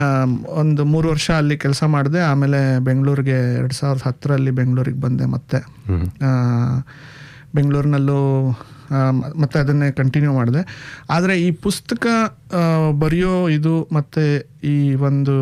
Am, ಒಂದು ಮೂರು ವರ್ಷ ಅಲ್ಲಿ ಕೆಲಸ ಮಾಡಿದೆ ಆಮೇಲೆ ಬೆಂಗಳೂರಿಗೆ ಎರಡು ಸಾವಿರದ ಹತ್ತರಲ್ಲಿ ಬೆಂಗಳೂರಿಗೆ ಬಂದೆ ಮತ್ತೆ ಹ್ಮ್. ಆ, ಬೆಂಗಳೂರಿನಲ್ಲೂ ಆ, ಮ- ಮತ್ತೆ ಅದನ್ನೇ ಕಂಟಿನ್ಯೂ ಮಾಡಿದೆ ಆದರೆ ಈ ಪುಸ್ತಕ ಆ, ಬರೆಯೋ ಇದು ಮತ್ತು ಈ ಒಂದು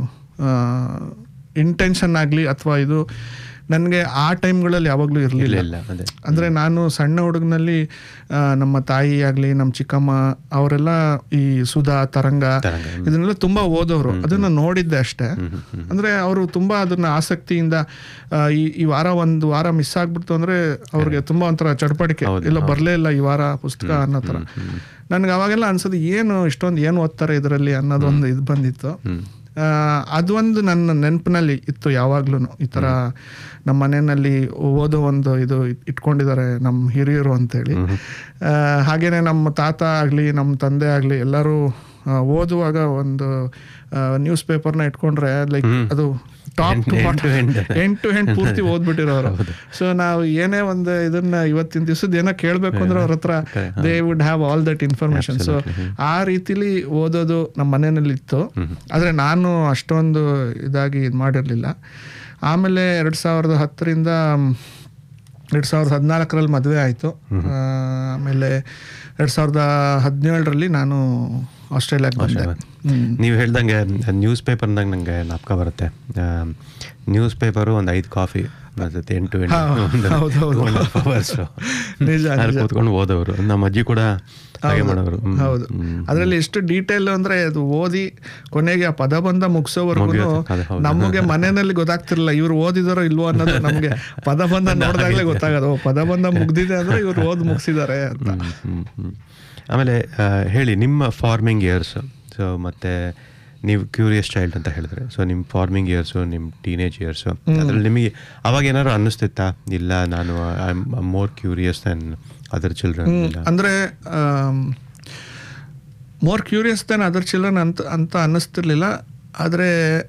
ಇಂಟೆನ್ಷನ್ ಆಗಲಿ ಅಥವಾ ಇದು ನನಗೆ ಆ ಟೈಮ್ಗಳಲ್ಲಿ ಯಾವಾಗಲೂ ಇರಲಿಲ್ಲ ಇಲ್ಲ ಅದೇ ಅಂದರೆ ನಾನು ಸಣ್ಣ ಹುಡುಗನಲ್ಲಿ ಆ, ನಮ್ಮ ತಾಯಿ ಆಗಲಿ ನಮ್ಮ ಚಿಕ್ಕಮ್ಮ ಅವರೆಲ್ಲ ಈ ಸುಧಾ ತರಂಗ ತರಂಗ, ಹ್ಮ್. ಇದನ್ನೆಲ್ಲ ತುಂಬ ಓದೋರು ಅದನ್ನ ನೋಡಿದ್ದೆ ಅಷ್ಟೇ ಹ್ಮ್, ಹ್ಮ್, ಹ್ಮ್. ಅಂದರೆ ಅವರು ತುಂಬ ಅದನ್ನ ಆಸಕ್ತಿಯಿಂದ ಆ, ಈ ಈ ವಾರ ಒಂದು ವಾರ ಮಿಸ್ ಆಗ್ಬಿಡ್ತು ಅಂದರೆ ಅವ್ರಿಗೆ ತುಂಬ ಒಂಥರ ಚಡ್ಪಡಿಕೆ ಹೌದು, ಇಲ್ಲ ಬರಲೇ ಇಲ್ಲ ಈ ವಾರ ಪುಸ್ತಕ ಅನ್ನೋ ಥರ ನನಗೆ ಅವಾಗೆಲ್ಲ ಅನ್ಸೋದು ಏನು ಇಷ್ಟೊಂದು ಏನು ಓದ್ತಾರೆ ಇದರಲ್ಲಿ ಅನ್ನೋದೊಂದು ಇದು ಬಂದಿತ್ತು ಹ್ಮ್. ಆ, ಅದೊಂದು ನನ್ನ ನೆನಪಿನಲ್ಲಿ ಇತ್ತು ಯಾವಾಗ್ಲೂ ಈ ಥರ ನಮ್ಮ ಮನೆಯಲ್ಲಿ ಓದೋ ಒಂದು ಇದು ಇಟ್- ಇಟ್ಕೊಂಡಿದ್ದಾರೆ ನಮ್ಮ ಹಿರಿಯರು ಅಂತೇಳಿ ಆ, ಹಾಗೇನೆ ನಮ್ಮ ತಾತ ಆಗಲಿ ನಮ್ಮ ತಂದೆ ಆಗಲಿ ಎಲ್ಲರೂ ಆ, ಓದುವಾಗ ಒಂದು ನ್ಯೂಸ್ ಪೇಪರ್ನ ಇಟ್ಕೊಂಡ್ರೆ ಲೈಕ್ ಅದು top End- to end to end. End to end ಪೂರ್ತಿ ಓದ್ಬಿಟ್ಟಿರೋರು ಸೊ ನಾವು ಏನೇ ಒಂದು ಇದನ್ನ ಇವತ್ತಿನ ದಿವಸದ ಏನೋ ಕೇಳಬೇಕು ಅಂದ್ರೆ ಅವ್ರ ಹತ್ರ they would have all that information so ಆ ರೀತಿಲಿ ಓದೋದು ನಮ್ಮ ಮನೆಯಲ್ಲಿ ಇತ್ತು ಆದರೆ ನಾನು ಅಷ್ಟೊಂದು ಇದಾಗಿ ಇದು ಮಾಡಿರಲಿಲ್ಲ ಆಮೇಲೆ ಎರಡು ಸಾವಿರದ ಹತ್ತರಿಂದ ಎರಡು ಸಾವಿರದ ಹದಿನಾಲ್ಕರಲ್ಲಿ ಮದುವೆ ಆಯಿತು ಆಮೇಲೆ ಎರಡು ಸಾವಿರದ ಹದಿನೇಳರಲ್ಲಿ ನಾನು ಆಸ್ಟ್ರೇಲಿಯಾಗೆ ಬಂದೆ ಹ್ಮ್. ನೀವು ಹೇಳ್ದಂಗೆ ನ್ಯೂಸ್ ಪೇಪರ್ನಾಗ ನಂಗೆ ನಾಪ್ಕ ಬರುತ್ತೆ ನ್ಯೂಸ್ ಪೇಪರು ಒಂದು ಐದು ಕಾಫಿ ಮತ್ತೆ ಎಂಟು ಎಂಟು ಹೌದು, ಹೌದು. ಅವರ್ಸ್ ನಿಜ ಅಲ್ಲಿ ಕೂತ್ಕೊಂಡು ಓದೋರು ನಮ್ಮ ಅಜ್ಜಿ ಕೂಡ ಹಾಗೆ ಮಾಡೋರು ಹ್ಮ್. ಹೌದು ಅದರಲ್ಲಿ ಎಷ್ಟು ಡೀಟೇಲ್ ಅಂದ್ರೆ ಅದು ಓದಿ ಕೊನೆಗೆ ಆ ಪದಬಂಧ ಮುಗಿಸೋವರೆಗೂ ಮುಗಿಯೋದು, ಅದು ಹೌದು. ನಮಗೆ ಮನೆಯಲ್ಲಿ ಗೊತ್ತಾಗ್ತಿರ್ಲಿಲ್ಲ ಇವ್ರು ಓದಿದಾರೋ ಇಲ್ವೋ ಅನ್ನೋದು ನಮಗೆ ಪದಬಂಧ ನೋಡಿದಾಗಲೇ ಗೊತ್ತಾಗೋದು ಓ, ಪದಬಂಧ ಮುಗ್ದಿದೆ ಅಂದ್ರೆ ಇವ್ರು ಓದ್ ಮುಗಿಸಿದ್ದಾರೆ ಅಂತ ಹ್ಮ್, ಹ್ಮ್, ಹ್ಮ್. ಆಮೇಲೆ ಆ, ಹೇಳಿ ನಿಮ್ಮ ಫಾರ್ಮಿಂಗ್ ಇಯರ್ಸ್ ಸೊ ಮತ್ತೆ ನೀವು ಕ್ಯೂರಿಯಸ್ ಚೈಲ್ಡ್ ಅಂತ ಹೇಳಿದ್ರೆ ಸೊ ನಿಮ್ಮ ಫಾರ್ಮಿಂಗ್ ಇಯರ್ಸು ನಿಮ್ಮ ಟೀನೇಜ್ ಇಯರ್ಸು ಅದ್ರಲ್ಲಿ ನಿಮಗೆ ಅವಾಗ ಏನಾದ್ರು ಅನ್ನಿಸ್ತಿತ್ತಾ ಇಲ್ಲ ನಾನು I more curious than other children ಇಲ್ಲ ಅಂದ್ರೆ more curious than other children ಅಂತ ಅಂತ ಅನ್ನಿಸ್ತಿರ್ಲಿಲ್ಲ ಆದರೆ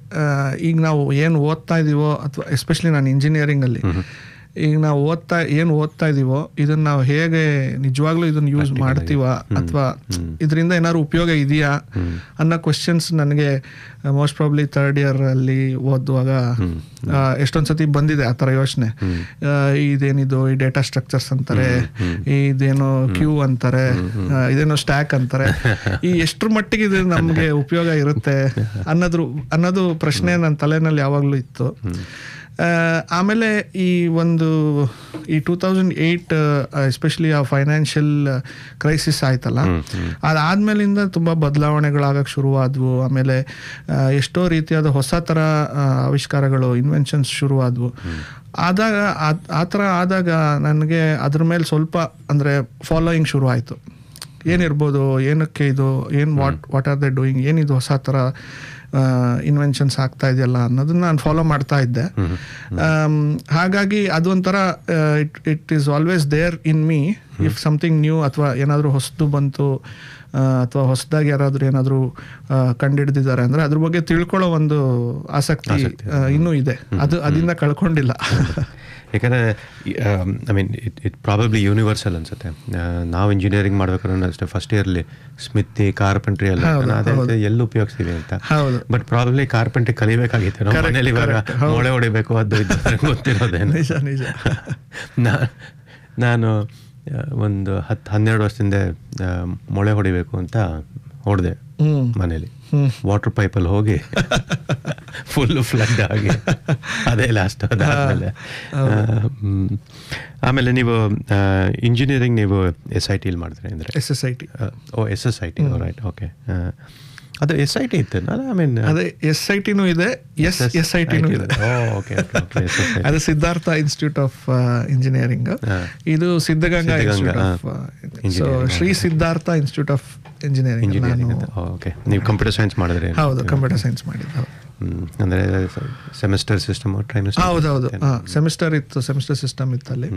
ಈಗ ನಾವು ಏನು ಓದ್ತಾ ಇದೀವೋ ಅಥವಾ ಎಸ್ಪೆಷಲಿ ನಾನು ಇಂಜಿನಿಯರಿಂಗಲ್ಲಿ ಈಗ ನಾವು ಓದ್ತಾ ಏನು ಓದ್ತಾ ಇದೀವೋ ಇದನ್ನ ನಾವು ಹೇಗೆ ನಿಜವಾಗ್ಲೂ ಇದನ್ನ ಯೂಸ್ ಮಾಡ್ತೀವ ಅಥವಾ ಇದರಿಂದ ಏನಾದ್ರು ಉಪಯೋಗ ಇದೆಯಾ ಅನ್ನೋ ಕ್ವಶನ್ಸ್ ನನಗೆ ಮೋಸ್ಟ್ ಪ್ರಾಬ್ಲಿ ಥರ್ಡ್ ಇಯರ್ ಅಲ್ಲಿ ಓದುವಾಗ ಆ, ಎಷ್ಟೊಂದ್ ಸತಿ ಬಂದಿದೆ ಆ ಥರ ಯೋಚನೆ ಇದೇನಿದು ಈ ಡೇಟಾ ಸ್ಟ್ರಕ್ಚರ್ಸ್ ಅಂತಾರೆ ಇದೇನೋ ಕ್ಯೂ ಅಂತಾರೆ ಆ, ಇದೇನೋ ಸ್ಟ್ಯಾಕ್ ಅಂತಾರೆ ಈ ಎಷ್ಟ್ರ ಮಟ್ಟಿಗೆ ಇದು ನಮಗೆ ಉಪಯೋಗ ಇರುತ್ತೆ ಅನ್ನೋದ್ರ ಅನ್ನೋದು ಪ್ರಶ್ನೆ ನನ್ನ ತಲೆನಲ್ಲಿ ಯಾವಾಗಲೂ ಇತ್ತು ಆ, ಆಮೇಲೆ ಈ ಒಂದು ಈ ಟೂ ತೌಸಂಡ್ ಏಯ್ಟ್ ಎಸ್ಪೆಷಲಿ ಆ ಫೈನಾನ್ಷಿಯಲ್ ಕ್ರೈಸಿಸ್ ಆಯ್ತಲ್ಲ ಅದಾದ್ಮೇಲಿಂದ ತುಂಬ ಬದಲಾವಣೆಗಳಾಗಕ್ಕೆ ಶುರುವಾದವು ಆಮೇಲೆ ಆ, ಎಷ್ಟೋ ರೀತಿಯಾದ ಹೊಸ ಥರ ಆ, ಆವಿಷ್ಕಾರಗಳು ಇನ್ವೆನ್ಷನ್ಸ್ ಶುರುವಾದವು ಆದಾಗ ಆ- ಆ ಥರ ಆದಾಗ ನನಗೆ ಅದ್ರ ಮೇಲೆ ಸ್ವಲ್ಪ ಅಂದರೆ ಫಾಲೋಯಿಂಗ್ ಶುರು ಆಯಿತು ಏನಿರ್ಬೋದು ಏನಕ್ಕೆ ಇದು ಏನು what what are they doing ಏನಿದು ಹೊಸ ಥರ ಇನ್ವೆನ್ಷನ್ಸ್ ಆಗ್ತಾ ಇದೆಯಲ್ಲ ಅನ್ನೋದನ್ನ ನಾನು ಫಾಲೋ ಮಾಡ್ತಾ ಇದ್ದೆ ಆಮ್, ಹಾಗಾಗಿ ಅದೊಂಥರ it it is always there in me if something new ಅಥವಾ ಏನಾದರೂ ಹೊಸದು ಬಂತು ಅಥವಾ ಹೊಸದಾಗಿ ಯಾರಾದರೂ ಏನಾದರೂ ಕಂಡುಹಿಡಿದಿದ್ದಾರೆ ಅಂದರೆ ಅದ್ರ ಬಗ್ಗೆ ತಿಳ್ಕೊಳ್ಳೋ ಒಂದು ಆಸಕ್ತಿ ಆ, ಇನ್ನೂ ಇದೆ ಅದು ಅದನ್ನ ಕಳ್ಕೊಂಡಿಲ್ಲ ಯಾಕಂದರೆ I mean it it probably universal ಅನ್ಸುತ್ತೆ ಆ, ನಾವು ಇಂಜಿನಿಯರಿಂಗ್ ಮಾಡ್ಬೇಕಾದ್ರೆ ಅಷ್ಟೇ ಫಸ್ಟ್ ಇಯರ್ಲಿ ಸ್ಮಿತಿ ಕಾರ್ಪೆಂಟ್ರಿ ಎಲ್ಲ ಹೌದು, ಅದೇ ಅದೇ ಎಲ್ಲಿ ಉಪಯೋಗಿಸ್ತೀವಿ ಅಂತ ಹೌದು ಬಟ್ ಪ್ರಾಬಬ್ಲಿ ಕಾರ್ಪೆಂಟ್ರಿ ಕಲಿಬೇಕಾಗಿತ್ತು ನಮ್ಮ Correct, ಮನೇಲಿ ಇವಾಗ correct, ಹೌದು. ಮೊಳೆ ಹೊಡಿಬೇಕು ಅದು ಇದು ಅಂತ ಗೊತ್ತಿರೋದೇನು ನಿಜ ನಿಜ ನಾ- ನಾನು ಆ, ಒಂದು ಹತ್ತು ಹನ್ನೆರಡು ವರ್ಷದಿಂದ ಆ, ಮೊಳೆ ಹೊಡಿಬೇಕು ಅಂತ ಹೊಡೆದೆ ಹ್ಮ್ ಮನೇಲಿ ಹ್ಮ್. ವಾಟರ್ ಪೈಪಲ್ಲಿ ಹೋಗಿ ಫುಲ್ ಫ್ಲಡ್ ಆಗಿ ಅದೇ ಲಾಸ್ಟ್ ಅದಾದ್ಮೇಲೆ ಆ, ಹ್ಮ್. ಆಮೇಲೆ ನೀವು ಇಂಜಿನಿಯರಿಂಗ್ ನೀವು ಎಸ್ ಐ ಟಿಲಿ ಮಾಡಿದ್ರಿ ಅಂದರೆ S S I T oh S S I T right okay ಅದು ಎಸ್ ಐ ಟಿ ಇತ್ತು ಐ ಮೀನ್ ಅದೇ ಎಸ್ ಐ ಟಿನೂ ಇದೆ ಎಸ್ ಎಸ್ ಐ ಟಿನೂ ಇದೆ ಓಕೆ ಅದು ಸಿದ್ಧಾರ್ಥ ಇನ್ಸ್ಟಿಟ್ಯೂಟ್ ಆಫ್ ಇಂಜಿನಿಯರಿಂಗ್ ಹಾ. ಇದು ಸಿದ್ಧಗಂಗಾ ಸಿದ್ಧಗಂಗಾ, ಇನ್ಸ್ಟಿಟ್ಯೂಟ್ ಆಫ್ ಹಾ. So Engineering. Shri Siddhartha institute of engineering engineering ನಾನು ಅಂತ ಓಕೆ ನೀವು ಕಂಪ್ಯೂಟರ್ ಸೈನ್ಸ್ ಮಾಡಿದ್ರಿ ಹೌದು ಕಂಪ್ಯೂಟರ್ ಸೈನ್ಸ್ ಮಾಡಿದ್ದು ಹ್ಮ್. ಅಂದ್ರೆ ಸೆಮಿಸ್ಟರ್ ಸಿಸ್ಟಮ್ ಟ್ರೈಮಿಸ್ಟರ್ ಹೌದೌದು ಸೆಮಿಸ್ಟರ್ ಇತ್ತು ಸೆಮಿಸ್ಟರ್ ಸಿಸ್ಟಮ್ ಇತ್ತು ಅಲ್ಲಿ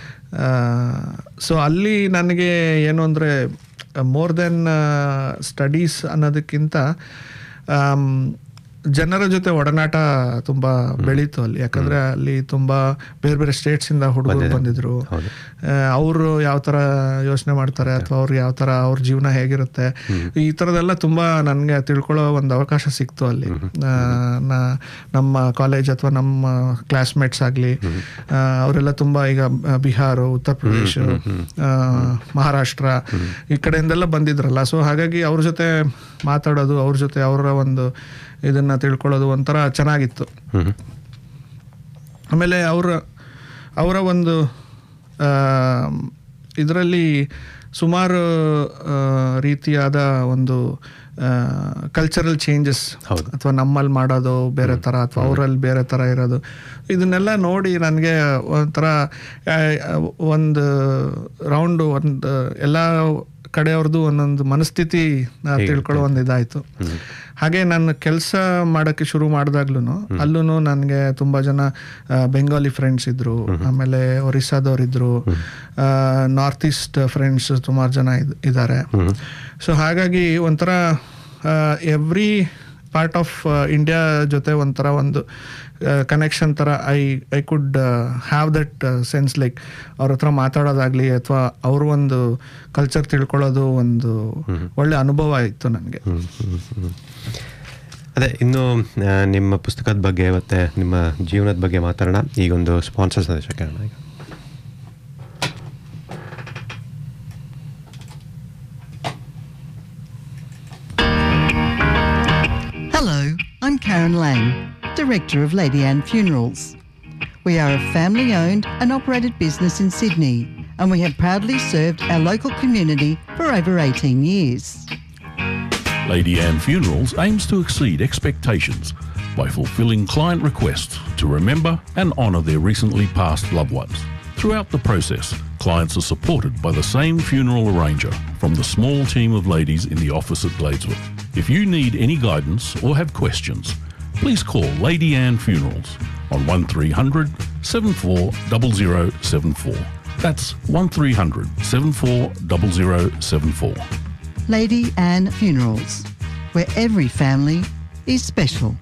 ಸೊ ಅಲ್ಲಿ ನನಗೆ ಏನು ಅಂದರೆ ಮೋರ್ ದೆನ್ ಸ್ಟಡೀಸ್ ಅನ್ನೋದಕ್ಕಿಂತ ಆಮ್, ಜನರ ಜೊತೆ ಒಡನಾಟ ತುಂಬಾ ಬೆಳೀತು ಅಲ್ಲಿ ಯಾಕಂದ್ರೆ ಅಲ್ಲಿ ತುಂಬಾ ಬೇರೆ ಬೇರೆ ಸ್ಟೇಟ್ಸ್ ಇಂದ ಹುಡುಗರು ಬಂದಿದ್ರು ಹೌದು. ಅವರು ಯಾವ ತರ ಯೋಚನೆ ಮಾಡ್ತಾರೆ ಅಥವಾ ಅವ್ರು ಯಾವ ತರ ಅವ್ರ ಜೀವನ ಹೇಗಿರುತ್ತೆ ಈ ತರದೆಲ್ಲ ತುಂಬಾ ನನ್ಗೆ ತಿಳ್ಕೊಳ್ಳೋ ಒಂದು ಅವಕಾಶ ಸಿಕ್ತು ಅಲ್ಲಿ ಆ, ನಾ- ನಮ್ಮ ಕಾಲೇಜ್ ಅಥವಾ ನಮ್ಮ ಕ್ಲಾಸ್ಮೇಟ್ಸ್ ಆಗಲಿ ಅವರೆಲ್ಲ ತುಂಬಾ ಈಗ ಆ, ಬಿಹಾರ ಉತ್ತರ ಪ್ರದೇಶ ಆ, ಮಹಾರಾಷ್ಟ್ರ ಈ ಕಡೆಯಿಂದೆಲ್ಲ ಬಂದಿದ್ರಲ್ಲ ಸೊ ಹಾಗಾಗಿ ಅವ್ರ ಜೊತೆ ಮಾತಾಡೋದು ಅವ್ರ ಜೊತೆ ಅವರ ಒಂದು ಇದನ್ನ ತಿಳ್ಕೊಳ್ಳೋದು ಒಂಥರ ಚೆನ್ನಾಗಿತ್ತು ಹ್ಮ್ ಆಮೇಲೆ ಅವರ ಅವರ ಒಂದು ಇದರಲ್ಲಿ ಸುಮಾರು ಆ, ರೀತಿಯಾದ ಒಂದು ಕಲ್ಚರಲ್ ಚೇಂಜಸ್ ಹೌದು. ಅಥವಾ ನಮ್ಮಲ್ಲಿ ಮಾಡೋದು ಬೇರೆ ಥರ ಅಥವಾ ಅವರಲ್ಲಿ ಬೇರೆ ಥರ ಇರೋದು ಇದನ್ನೆಲ್ಲ ನೋಡಿ ನನಗೆ ಒಂಥರ ಆ, ಒಂದು ರೌಂಡು ಒಂದು ಎಲ್ಲ ಕಡೆಯವ್ರದ್ದು ಒಂದೊಂದು ಮನಸ್ಥಿತಿ ನಾ ತಿಳ್ಕೊಳ್ಳೋ ಒಂದು ಇದಾಯಿತು ಹಾಗೆ ನಾನು ಕೆಲಸ ಮಾಡೋಕ್ಕೆ ಶುರು ಮಾಡಿದಾಗ್ಲೂ ಅಲ್ಲೂ ನನಗೆ ತುಂಬ ಜನ ಆ, ಬೆಂಗಾಲಿ ಫ್ರೆಂಡ್ಸ್ ಇದ್ರು ಆಮೇಲೆ ಒರಿಸ್ಸಾದವ್ರಿದ್ರು ನಾರ್ತ್ ಈಸ್ಟ್ ಫ್ರೆಂಡ್ಸ್ ಸುಮಾರು ಜನ ಇದ್- ಇದ್ದಾರೆ ಸೊ ಹಾಗಾಗಿ ಒಂಥರ ಎವ್ರಿ ಪಾರ್ಟ್ ಆಫ್ ಇಂಡಿಯಾ ಜೊತೆ ಒಂಥರ ಒಂದು ಕನೆಕ್ಷನ್ ಥರ I I could have that sense like ಅವ್ರ ಹತ್ರ ಮಾತಾಡೋದಾಗ್ಲಿ ಅಥವಾ ಅವ್ರ ಒಂದು ಕಲ್ಚರ್ ತಿಳ್ಕೊಳ್ಳೋದು ಒಂದು ಒಳ್ಳೆ ಅನುಭವ ಇತ್ತು ನನಗೆ ಹ್ಮ್, ಹ್ಮ್, ಹ್ಮ್. ಅದೇ ಇನ್ನು ಆ, ನಿಮ್ಮ ಪುಸ್ತಕದ ಬಗ್ಗೆ ಮತ್ತೆ ನಿಮ್ಮ ಜೀವನದ ಬಗ್ಗೆ ಮಾತಾಡೋಣ ಈಗ ಒಂದು ಸ್ಪಾನ್ಸರ್ ಸಂದೇಶ ಕೇಳೋಣ ಈಗ Hello, I'm Karen Lang, Director of Lady Anne Funerals. We are a family owned and operated business in Sydney, and we have proudly served our local community for over 18 years. Lady Anne Funerals aims to exceed expectations by fulfilling client requests to remember and honour their recently passed loved ones. Throughout the process, clients are supported by the same funeral arranger from the small team of ladies in the office at Gladeswood. If you need any guidance or have questions, please call Lady Anne Funerals on 1300 740074. That's 1300 740074. Lady Anne Funerals, where every family is special.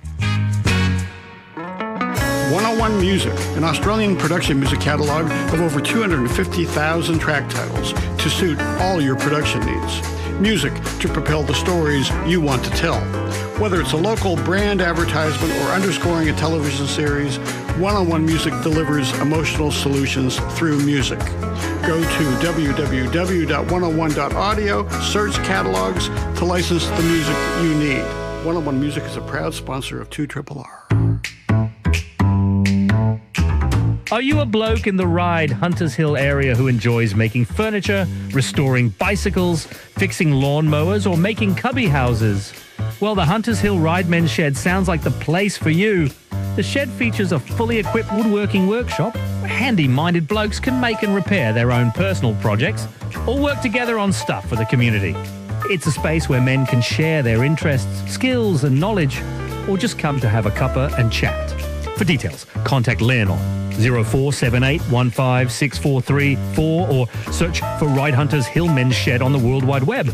101 Music, an Australian production music catalog of over 250,000 track titles to suit all your production needs. Music to propel the stories you want to tell. Whether it's a local brand advertisement or underscoring a television series, 101 Music delivers emotional solutions through music. Go to www.101.audio, search catalogs to license the music you need. 101 Music is a proud sponsor of 2 R. Are you a bloke in the Ride, Hunters Hill area who enjoys making furniture, restoring bicycles, fixing lawnmowers, or making cubby houses? Well, the Hunters Hill Ride Men's Shed sounds like the place for you. The shed features a fully equipped woodworking workshop where handy minded blokes can make and repair their own personal projects or work together on stuff for the community. It's a space where men can share their interests, skills, and knowledge, or just come to have a cuppa and chat. For details, contact Len on 0478 15643 or search for Ride Hunters Hill Men's Shed on the World Wide Web.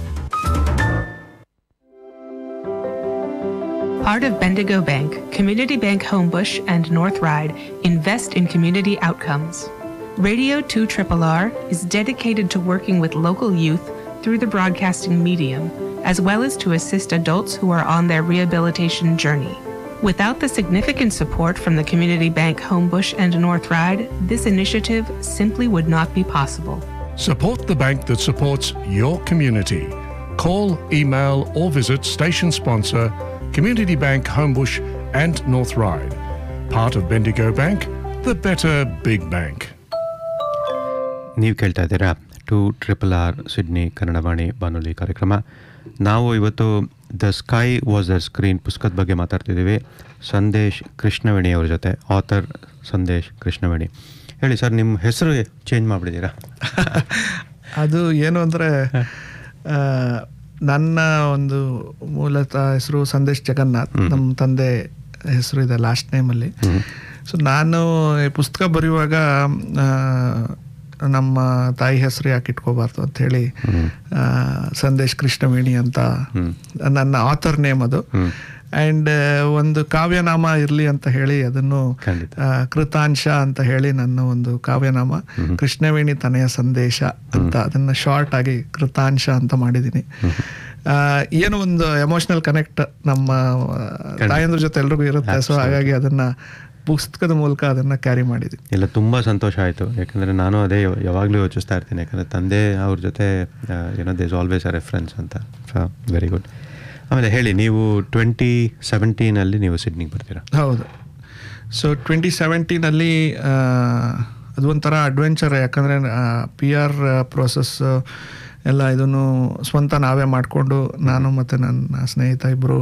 Part of Bendigo Bank, Community Bank Homebush, and North Ride invest in community outcomes. Radio 2 R is dedicated to working with local youth through the broadcasting medium, as well as to assist adults who are on their rehabilitation journey. Without the significant support from the Community Bank Homebush and North Ride, this initiative simply would not be possible. Support the bank that supports your community. Call, email, or visit station sponsor Community Bank Homebush and North Ride. Part of Bendigo Bank, the better big bank. ನೀವು ಕೇಳ್ತಾ ಇದ್ದೀರಾ two triple R Sydney Kannadavani ಬಾನುಲಿ ಕಾರ್ಯಕ್ರಮ ನಾವು ಇವತ್ತು the sky was the screen ಪುಸ್ತಕದ ಬಗ್ಗೆ ಮಾತಾಡ್ತಿದ್ದೀವಿ ಸಂದೇಶ್ ಕೃಷ್ಣವೇಣಿ ಅವ್ರ ಜೊತೆ ಆಥರ್ ಸಂದೇಶ್ ಕೃಷ್ಣವೇಣಿ ಹೇಳಿ ಸರ್ ನಿಮ್ಮ ಹೆಸರು ಚೇಂಜ್ ಮಾಡಿಬಿಟ್ಟಿದ್ದೀರಾ ಅದು ಏನು ಅಂದರೆ ನನ್ನ ಒಂದು ಮೂಲತಃ ಹೆಸರು ಸಂದೇಶ್ ಜಗನ್ನಾಥ್ ನಮ್ಮ ತಂದೆ ಹೆಸರು ಇದೆ ಲಾಸ್ಟ್ ನೇಮಲ್ಲಿ ಸೊ ನಾನು ಈ ಪುಸ್ತಕ ಬರೆಯುವಾಗ ಆ, ನಮ್ಮ ತಾಯಿ ಹೆಸರು ಯಾಕೆ ಇಟ್ಕೋಬಾರ್ದು ಅಂತ ಹೇಳಿ ಆ, ಸಂದೇಶ್ ಕೃಷ್ಣವೇಣಿ ಅಂತ ನನ್ನ ಆಥರ್ ನೇಮ್ ಅದು ಆ್ಯಂಡ್ ಒಂದು ಕಾವ್ಯನಾಮ ಇರಲಿ ಅಂತ ಹೇಳಿ ಅದನ್ನು ಖಂಡಿತ. ಆ, ಕೃತಾಂಶ ಅಂತ ಹೇಳಿ ನನ್ನ ಒಂದು ಕಾವ್ಯನಾಮ ಕೃಷ್ಣವೇಣಿ ತನೆಯ ಸಂದೇಶ ಅಂತ ಅದನ್ನ ಶಾರ್ಟ್ ಆಗಿ ಕೃತಾಂಶ ಅಂತ ಮಾಡಿದ್ದೀನಿ ಆ, ಏನೋ ಒಂದು ಎಮೋಷನಲ್ ಕನೆಕ್ಟ್ ನಮ್ಮ ಆ, ತಾಯಂದ್ರ ಜೊತೆ ಎಲ್ರಿಗೂ ಇರುತ್ತೆ ಸೊ ಹಾಗಾಗಿ ಅದನ್ನ ಪುಸ್ತಕದ ಮೂಲಕ ಅದನ್ನ ಕ್ಯಾರಿ ಮಾಡಿದ್ವಿ ಇಲ್ಲ ತುಂಬ ಸಂತೋಷ ಆಯಿತು ಯಾಕಂದರೆ ನಾನು ಅದೇ ಯಾವ- ಯಾವಾಗಲೂ ಯೋಚಿಸ್ತಾ ಇರ್ತೀನಿ ಯಾಕಂದರೆ ತಂದೆ ಅವ್ರ ಜೊತೆ ಏನೋ ದೇಸ್ ಆಲ್ವೇಸ್ ಅ ರೆಫರೆನ್ಸ್ ಅಂತ ವೆರಿ ಗುಡ್ ಆಮೇಲೆ ಹೇಳಿ ನೀವು ಟ್ವೆಂಟಿ ಸೆವೆಂಟೀನಲ್ಲಿ ನೀವು ಸಿಡ್ನಿಗೆ ಬರ್ತೀರಾ ಹೌದು ಸೊ ಟ್ವೆಂಟಿ ಸೆವೆಂಟೀನಲ್ಲಿ ಅದು ಒಂಥರ ಅಡ್ವೆಂಚರ್ ಯಾಕಂದರೆ ಪಿ ಆರ್ ಪ್ರೋಸೆಸ್ ಎಲ್ಲ ಇದನ್ನು ಸ್ವಂತ ನಾವೇ ಮಾಡಿಕೊಂಡು ನಾನು ಮತ್ತು ನನ್ನ ಸ್ನೇಹಿತ ಇಬ್ಬರು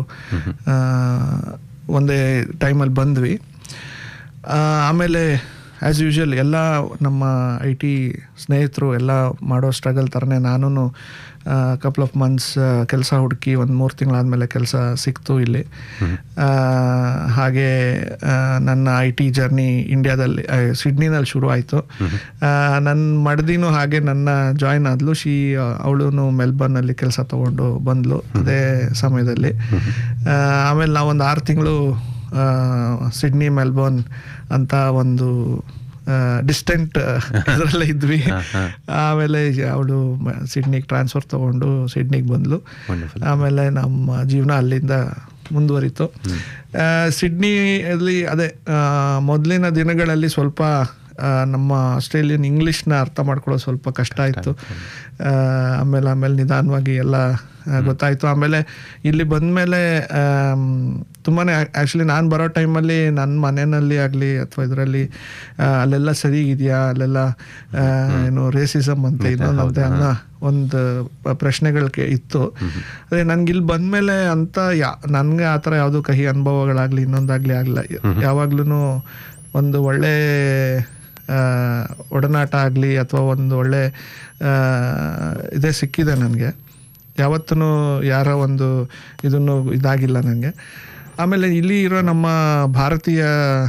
ಒಂದೇ ಟೈಮಲ್ಲಿ ಬಂದ್ವಿ ಆ, ಆಮೇಲೆ ಆ್ಯಸ್ ಯೂಶುವಲ್ ಎಲ್ಲ ನಮ್ಮ ಐ ಟಿ ಸ್ನೇಹಿತರು ಎಲ್ಲ ಮಾಡೋ ಸ್ಟ್ರಗಲ್ ಥರನೇ ನಾನು ಕಪಲ್ ಆಫ್ ಮಂತ್ಸ್ ಕೆಲಸ ಹುಡುಕಿ ಒಂದು ಮೂರು ತಿಂಗಳಾದಮೇಲೆ ಕೆಲಸ ಸಿಕ್ತು ಇಲ್ಲಿ ಆ, ಹಾಗೆ ಆ, ನನ್ನ ಐ ಟಿ ಜರ್ನಿ ಇಂಡಿಯಾದಲ್ಲಿ ಆ, ಸಿಡ್ನಿನಲ್ಲಿ ಶುರು ಆಯಿತು ನನ್ನ ಮಡ್ದಿನೂ ಹಾಗೆ ನನ್ನ ಜಾಯ್ನ್ ಆದ್ಲು ಶಿ ಅವಳು ಮೆಲ್ಬರ್ನಲ್ಲಿ ಕೆಲಸ ತೊಗೊಂಡು ಬಂದ್ಲು ಅದೇ ಸಮಯದಲ್ಲಿ ಆ, ಆಮೇಲೆ ನಾವೊಂದು ಆರು ತಿಂಗಳು ಸಿಡ್ನಿ ಮೆಲ್ಬೋರ್ನ್ ಅಂತ ಒಂದು ಡಿಸ್ಟೆಂಟ್ ಇದರಲ್ಲೇ ಇದ್ವಿ ಆಮೇಲೆ ಅವಳು ಸಿಡ್ನಿಗೆ ಟ್ರಾನ್ಸ್ಫರ್ ತೊಗೊಂಡು ಸಿಡ್ನಿಗೆ ಬಂದ್ಲು Wonderful. ಆಮೇಲೆ ನಮ್ಮ ಜೀವನ ಅಲ್ಲಿಂದ ಮುಂದುವರಿತು ಆ, ಸಿಡ್ನಿಯಲ್ಲಿ ಅದೇ ಆ, ಮೊದಲಿನ ದಿನಗಳಲ್ಲಿ ಸ್ವಲ್ಪ ಆ, ನಮ್ಮ ಆಸ್ಟ್ರೇಲಿಯನ್ ಇಂಗ್ಲೀಷ್ನ ಅರ್ಥ ಮಾಡ್ಕೊಳ್ಳೋದು ಸ್ವಲ್ಪ ಕಷ್ಟ ಆಯಿತು ಆಮೇಲೆ ಆಮೇಲೆ ನಿಧಾನವಾಗಿ ಎಲ್ಲ ಆ, ಗೊತ್ತಾಯಿತು ಆಮೇಲೆ ಇಲ್ಲಿ ಬಂದಮೇಲೆ ತುಂಬಾ ಆ್ಯಕ್ಚುಲಿ ನಾನು ಬರೋ ಟೈಮಲ್ಲಿ ನನ್ನ ಮನೆಯಲ್ಲಿ ಆಗಲಿ ಅಥವಾ ಇದರಲ್ಲಿ ಅಲ್ಲೆಲ್ಲ ಸರಿ ಇದೆಯಾ ಅಲ್ಲೆಲ್ಲ ಆ, ಏನು ರೇಸಿಸಮ್ ಅಂತ ಇನ್ನೊಂದಂತೆ ಅನ್ನೋ ಒಂದು ಪ- ಪ್ರಶ್ನೆಗಳಿಗೆ ಇತ್ತು ಅದೇ ನನ್ಗೆ ಇಲ್ಲಿ ಬಂದಮೇಲೆ ಅಂತ ಯಾ ನನಗೆ ಆ ಥರ ಯಾವುದೋ ಕಹಿ ಅನುಭವಗಳಾಗಲಿ ಇನ್ನೊಂದಾಗಲಿ ಆಗಲ್ಲ ಯಾವಾಗ್ಲೂ ಒಂದು ಒಳ್ಳೆ ಆ, ಒಡನಾಟ ಆಗಲಿ ಅಥವಾ ಒಂದು ಒಳ್ಳೆ ಆ, ಇದೇ ಸಿಕ್ಕಿದೆ ನನಗೆ ಯಾವತ್ತೂ ಯಾರ ಒಂದು ಇದನ್ನು ಇದಾಗಿಲ್ಲ ನನಗೆ ಆಮೇಲೆ ಇಲ್ಲಿ ಇರೋ ನಮ್ಮ ಭಾರತೀಯ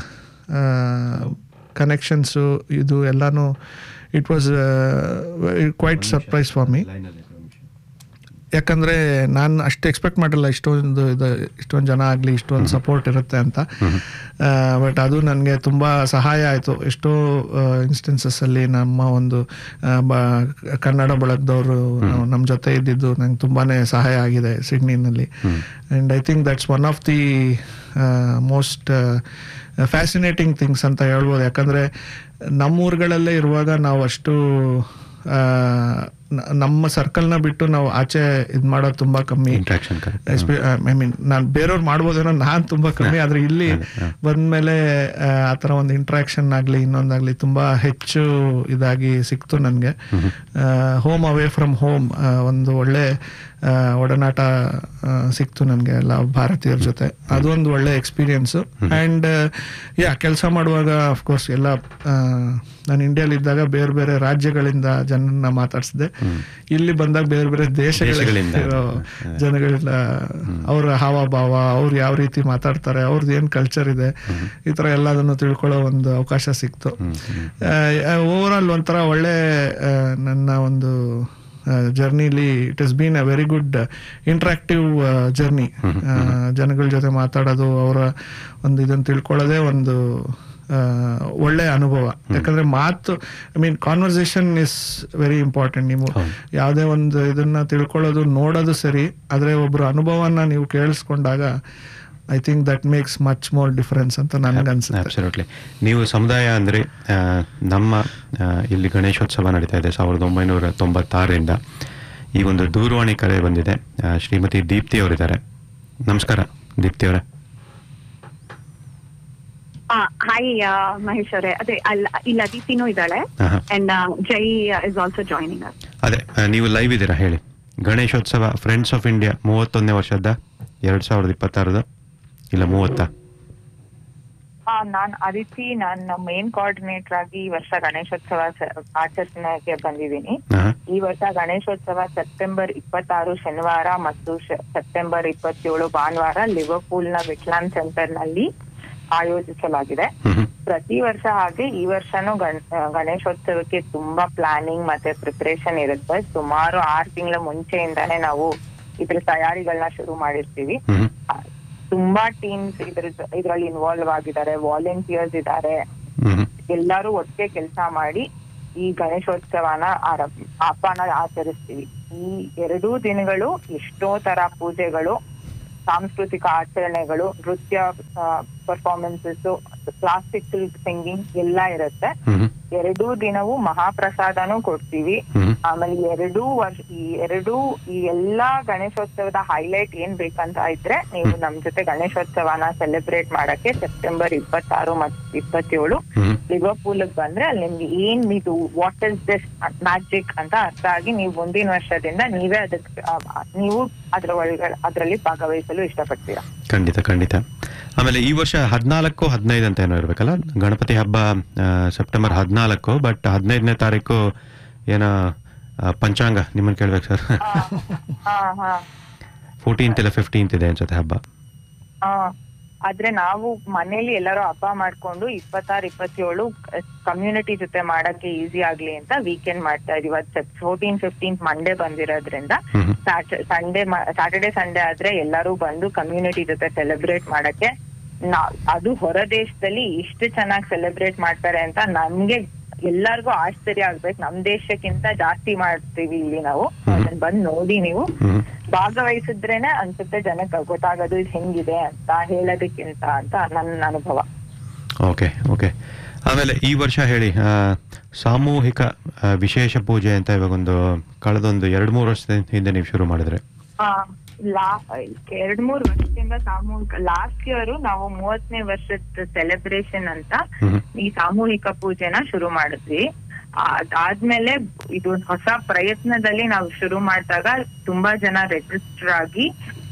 ಕನೆಕ್ಷನ್ಸು ಇದು ಎಲ್ಲನೂ it was quite surprise for me ಯಾಕಂದರೆ ನಾನು ಅಷ್ಟು ಎಕ್ಸ್ಪೆಕ್ಟ್ ಮಾಡಿಲ್ಲ ಇಷ್ಟೊಂದು ಇದು ಇಷ್ಟೊಂದು ಜನ ಆಗಲಿ ಇಷ್ಟೊಂದು ಸಪೋರ್ಟ್ ಇರುತ್ತೆ ಅಂತ ಬಟ್ ಅದು ನನಗೆ ತುಂಬ ಸಹಾಯ ಆಯಿತು ಎಷ್ಟೋ ಇನ್ಸ್ಟೆನ್ಸಸ್ಸಲ್ಲಿ ನಮ್ಮ ಒಂದು ಆ, ಬ ಕನ್ನಡ ಬಳಗದವರು ನಮ್ಮ ಜೊತೆ ಇದ್ದಿದ್ದು ನಂಗೆ ತುಂಬಾ ಸಹಾಯ ಆಗಿದೆ ಸಿಡ್ನಿನಲ್ಲಿ and I think that's one of the most fascinating things ಅಂತ ಹೇಳ್ಬೋದು ಯಾಕಂದರೆ ನಮ್ಮ ಊರುಗಳಲ್ಲೇ ಇರುವಾಗ ನಾವು ಅಷ್ಟು ಆ, ನ- ನಮ್ಮ ಸರ್ಕಲ್ನ ಬಿಟ್ಟು ನಾವು ಆಚೆ ಇದು ಮಾಡೋದು ತುಂಬ ಕಮ್ಮಿ ಇಂಟ್ರಾಕ್ಷನ್ ಕರೆಕ್ಟ್ ಐ ಮೀನ್ ನಾನು ಬೇರೆಯವ್ರು ಮಾಡ್ಬೋದೇನೋ ನಾನು ತುಂಬ ಕಮ್ಮಿ ಆದರೆ ಇಲ್ಲಿ ಬಂದಮೇಲೆ ಆ ಥರ ಒಂದು ಇಂಟ್ರಾಕ್ಷನ್ ಆಗಲಿ ಇನ್ನೊಂದಾಗಲಿ ತುಂಬ ಹೆಚ್ಚು ಇದಾಗಿ ಸಿಕ್ತು ನನಗೆ ಹೋಮ್ ಅವೇ ಫ್ರಮ್ ಹೋಮ್ ಒಂದು ಒಳ್ಳೆ ಆ, ಒಡನಾಟ ಆ, ಸಿಕ್ತು ನನಗೆ ಎಲ್ಲ ಭಾರತೀಯರ ಜೊತೆ ಅದೊಂದು ಒಳ್ಳೆ ಎಕ್ಸ್ಪೀರಿಯನ್ಸು ಆ್ಯಂಡ್ ಯಾ ಕೆಲಸ ಮಾಡುವಾಗ ಅಫ್ಕೋರ್ಸ್ ಎಲ್ಲ ಆ, ನಾನು ಇಂಡಿಯಾಲಿ ಇದ್ದಾಗ ಬೇರೆ ಬೇರೆ ರಾಜ್ಯಗಳಿಂದ ಜನರನ್ನ ಮಾತಾಡಿಸಿದೆ ಇಲ್ಲಿ ಬಂದಾಗ ಬೇರೆ ಬೇರೆ ದೇಶಗಳಿಂದ ದೇಶಗಳಿಂದ. ಜನಗಳಿಂದ ಅವರ ಹಾವಭಾವ ಅವ್ರು ಯಾವ ರೀತಿ ಮಾತಾಡ್ತಾರೆ ಅವ್ರದ್ದು ಏನು ಕಲ್ಚರ್ ಇದೆ ಈ ಥರ ಎಲ್ಲದನ್ನು ತಿಳ್ಕೊಳ್ಳೋ ಒಂದು ಅವಕಾಶ ಸಿಕ್ತು ಓವರ್ ಆಲ್ ಒಂಥರ ಒಳ್ಳೆ ಆ, ನನ್ನ ಒಂದು ಜರ್ನಿಲಿ it is been a very good interactive journey ಜನಗಳ ಜೊತೆ ಮಾತಾಡೋದು ಅವರ ಒಂದು ಇದನ್ನು ತಿಳ್ಕೊಳ್ಳೋದೇ ಒಂದು ಆ, ಒಳ್ಳೆ ಅನುಭವ ಯಾಕಂದ್ರೆ ಮಾತು I mean conversation is very important ನೀವು ಯಾವುದೇ ಒಂದು ಇದನ್ನ ತಿಳ್ಕೊಳ್ಳೋದು ನೋಡೋದು ಸರಿ ಆದರೆ ಒಬ್ಬರು ಅನುಭವನ ನೀವು ಕೇಳಿಸ್ಕೊಂಡಾಗ I think that makes much more difference ಅಂತ ನನಗನ್ಸುತ್ತೆ ಅಬ್ಸಲ್ಯೂಟ್ಲಿ ನೀವು ಸಮುದಾಯ ಅಂದರೆ ನಮ್ಮ ಆ, ಇಲ್ಲಿ ಗಣೇಶೋತ್ಸವ ನಡೀತಾ ಇದೆ ಸಾವಿರದ ಒಂಬೈನೂರ ತೊಂಬತ್ತಾರರಿಂದ ಈ ಒಂದು ದೂರವಾಣಿ ಕರೆ ಬಂದಿದೆ ಆ, ಶ್ರೀಮತಿ ದೀಪ್ತಿ ಅವರಿದ್ದಾರೆ ನಮಸ್ಕಾರ ದೀಪ್ತಿ ಅವರೇ ಹಾಯ್ ಮಹೇಶ್ ಅವರೇ ಅದೇ ಅಲ್ಲ ಇಲ್ಲ ದೀಪಿನೂ ಇದ್ದಾಳೆ ಆಹಾ. And Jai is also joining us ಅದೇ ಆ, ನೀವು ಲೈವ್ ಇದ್ದೀರಾ ಹೇಳಿ ಗಣೇಶೋತ್ಸವ ಫ್ರೆಂಡ್ಸ್ ಆಫ್ ಇಂಡಿಯಾ ಮೂವತ್ತೊಂದನೇ ವರ್ಷದ ಎರಡು ಸಾವಿರದ ಇಪ್ಪತ್ತಾರದ ಇಲ್ಲ ಮೂವತ್ತಾ ನಾನ್ ಅದಿತಿ ನಾನು ಮೇನ್ ಕೋಆರ್ಡಿನೇಟರ್ ಆಗಿ ಈ ವರ್ಷ ಗಣೇಶೋತ್ಸವ ಸ- ಆಚರಣೆಗೆ ಬಂದಿದ್ದೀನಿ ಆಹಾ. ಈ ವರ್ಷ ಗಣೇಶೋತ್ಸವ ಸೆಪ್ಟೆಂಬರ್ ಇಪ್ಪತ್ತಾರು ಶನಿವಾರ ಮತ್ತು ಶ- ಸೆಪ್ಟೆಂಬರ್ ಇಪ್ಪತ್ತೇಳು ಭಾನುವಾರ ಲಿವರ್ಪೂಲ್ ನ ವಿಟ್ಲಾನ್ ಸೆಂಟರ್ ನಲ್ಲಿ ಆಯೋಜಿಸಲಾಗಿದೆ ಹ್ಮ್ ಪ್ರತಿ ವರ್ಷ ಹಾಗೆ ಈ ವರ್ಷನೂ ಗಣ್ ಆ, ಗಣೇಶೋತ್ಸವಕ್ಕೆ ತುಂಬಾ ಪ್ಲಾನಿಂಗ್ ಮತ್ತೆ ಪ್ರಿಪರೇಷನ್ ಇರುತ್ತೆ ಸುಮಾರು ಆರು ತಿಂಗಳ ಮುಂಚೆಯಿಂದಾನೇ ನಾವು ಇದ್ರ ತಯಾರಿಗಳನ್ನ ಶುರು ಮಾಡಿರ್ತೀವಿ ಹ್ಮ್ ಆ, ತುಂಬಾ ಟೀಮ್ಸ್ ಇದ್ರ ಇದ್ರಲ್ಲಿ ಇನ್ವಾಲ್ವ್ ಆಗಿದ್ದಾರೆ ವಾಲಂಟಿಯರ್ಸ್ ಇದ್ದಾರೆ ಹ್ಮ್ ಎಲ್ಲರೂ ಒಟ್ಟಿಗೆ ಕೆಲಸ ಮಾಡಿ ಈ ಗಣೇಶೋತ್ಸವನ ಆರಂಭ ಹಬ್ಬನ ಆಚರಿಸ್ತೀವಿ ಈ ಎರಡೂ ದಿನಗಳು ಎಷ್ಟೋ ತರ ಪೂಜೆಗಳು ಸಾಂಸ್ಕೃತಿಕ ಆಚರಣೆಗಳು ನೃತ್ಯ ಪರ್ಫಾರ್ಮೆನ್ಸಸ್ ಕ್ಲಾಸಿಕಲ್ ಸಿಂಗಿಂಗ್ ಎಲ್ಲ ಇರುತ್ತೆ ಹ್ಮ್ ಎರಡೂ ದಿನವೂ ಮಹಾಪ್ರಸಾದನೂ ಕೊಡ್ತೀವಿ ಹ್ಮ್ ಆಮೇಲೆ ಎರಡೂ ವರ್ಷ ಈ ಎರಡೂ ಈ ಎಲ್ಲಾ ಗಣೇಶೋತ್ಸವದ ಹೈಲೈಟ್ ಏನ್ ಬೇಕಂತ ಇದ್ರೆ ನೀವು ನಮ್ ಜೊತೆ ಗಣೇಶೋತ್ಸವನ ಸೆಲೆಬ್ರೇಟ್ ಮಾಡಕ್ಕೆ ಸೆಪ್ಟೆಂಬರ್ ಇಪ್ಪತ್ತಾರು ಮತ್ತು ಇಪ್ಪತ್ತೇಳು ಹ್ಮ್ ಲಿವರ್ಪೂಲ್ ಬಂದ್ರೆ ಅಲ್ಲಿ ನಿಮ್ಗೆ ಏನ್ ಇದು ವಾಟ್ ಇಸ್ ದಿಸ್ ಮ್ಯಾಜಿಕ್ ಅಂತ ಅರ್ಥ ಆಗಿ ನೀವು ಮುಂದಿನ ವರ್ಷದಿಂದ ನೀವೇ ಅದಕ್ಕೆ ಆ, ನೀವು ಅದ್ರ ಒಳಗಡೆ ಅದರಲ್ಲಿ ಭಾಗವಹಿಸಲು ಇಷ್ಟಪಡ್ತೀರಾ ಖಂಡಿತ ಖಂಡಿತ ಆಮೇಲೆ ಈ ವರ್ಷ ಹದಿನಾಲ್ಕು ಹದಿನೈದು ಅಂತ ಏನೋ ಇರ್ಬೇಕಲ್ಲ ಗಣಪತಿ ಹಬ್ಬ ಆ, ಸೆಪ್ಟೆಂಬರ್ ಹದಿನಾಲ್ಕು ಬಟ್ ಹದಿನೈದನೇ ತಾರೀಕು ಏನೋ ಆ, ಪಂಚಾಂಗ ನಿಮ್ಮನ್ನು ಕೇಳ್ಬೇಕು ಸರ್ ಹಾ ಹಾ ಫೋರ್ಟೀನ್ತ್ ಇಲ್ಲ ಫಿಫ್ಟೀನ್ತ್ ಇದೆ ಅನ್ಸುತ್ತೆ ಹಬ್ಬ ಆ, ಆದ್ರೆ ನಾವು ಮನೇಲಿ ಎಲ್ಲರೂ ಹಬ್ಬ ಮಾಡ್ಕೊಂಡು ಇಪ್ಪತ್ತಾರು ಇಪ್ಪತ್ತೇಳು ಕಮ್ಯುನಿಟಿ ಜೊತೆ ಮಾಡಕ್ಕೆ ಈಸಿ ಆಗ್ಲಿ ಅಂತ ವೀಕೆಂಡ್ ಮಾಡ್ತಾ ಇದೀವಿ ಫೋರ್ಟೀನ್ ಫಿಫ್ಟೀನ್ ಮಂಡೇ ಬಂದಿರೋದ್ರಿಂದ ಹ್ಮ್ ಸಂಡೇ ಸ್ಯಾಟರ್ಡೆ ಸಂಡೇ ಆದ್ರೆ ಎಲ್ಲರೂ ಬಂದು ಕಮ್ಯುನಿಟಿ ಜೊತೆ ಸೆಲೆಬ್ರೇಟ್ ಮಾಡಕ್ಕೆ ನಾ- ಅದು ಹೊರ ದೇಶದಲ್ಲಿ ಇಷ್ಟು ಚೆನ್ನಾಗಿ ಸೆಲೆಬ್ರೇಟ್ ಮಾಡ್ತಾರೆ ಅಂತ ನಮ್ಗೆ ಎಲ್ಲಾರ್ಗು ಆಶ್ಚರ್ಯ ಆಗ್ಬೇಕು ನಮ್ ದೇಶಕ್ಕಿಂತ ಜಾಸ್ತಿ ಮಾಡ್ತೀವಿ ಇಲ್ಲಿ ನಾವು ಅದನ್ನ ಬಂದ್ ನೋಡಿ ನೀವು ಹ್ಮ್ ಭಾಗವಹಿಸಿದ್ರೇನೆ ಅನ್ಸುತ್ತೆ ಜನಕ್ಕೆ ಗೊತ್ತಾಗೋದು ಇದು ಹೆಂಗಿದೆ ಅಂತ ಹೇಳೋದಕ್ಕಿಂತ ಅಂತ ನನ್ನ ಅನುಭವ ಓಕೆ ಓಕೆ ಆಮೇಲೆ ಈ ವರ್ಷ ಹೇಳಿ ಆ, ಸಾಮೂಹಿಕ ಆ, ವಿಶೇಷ ಪೂಜೆ ಅಂತ ಇವಾಗೊಂದು ಕಳೆದೊಂದು ಎರಡು ಮೂರು ವರ್ಷದ ಹಿಂದೆ ನೀವು ಶುರು ಮಾಡಿದ್ರೆ ಆ, ಲಾ ಎರಡ್ ಮೂರ್ ವರ್ಷದಿಂದ ಸಾಮೂಹಿಕ ಲಾಸ್ಟ್ ಇಯರ್ ನಾವು ಮೂವತ್ತನೇ ವರ್ಷದ ಸೆಲೆಬ್ರೇಷನ್ ಅಂತ ಹ್ಮ್ ಈ ಸಾಮೂಹಿಕ ಪೂಜೆನ ಶುರು ಮಾಡಿದ್ವಿ ಅದಾದ್ಮೇಲೆ ಇದು ಒಂದ್ ಹೊಸ ಪ್ರಯತ್ನದಲ್ಲಿ ನಾವು ಶುರು ಮಾಡಿದಾಗ ತುಂಬಾ ಜನ ರಿಜಿಸ್ಟರ್ ಆಗಿ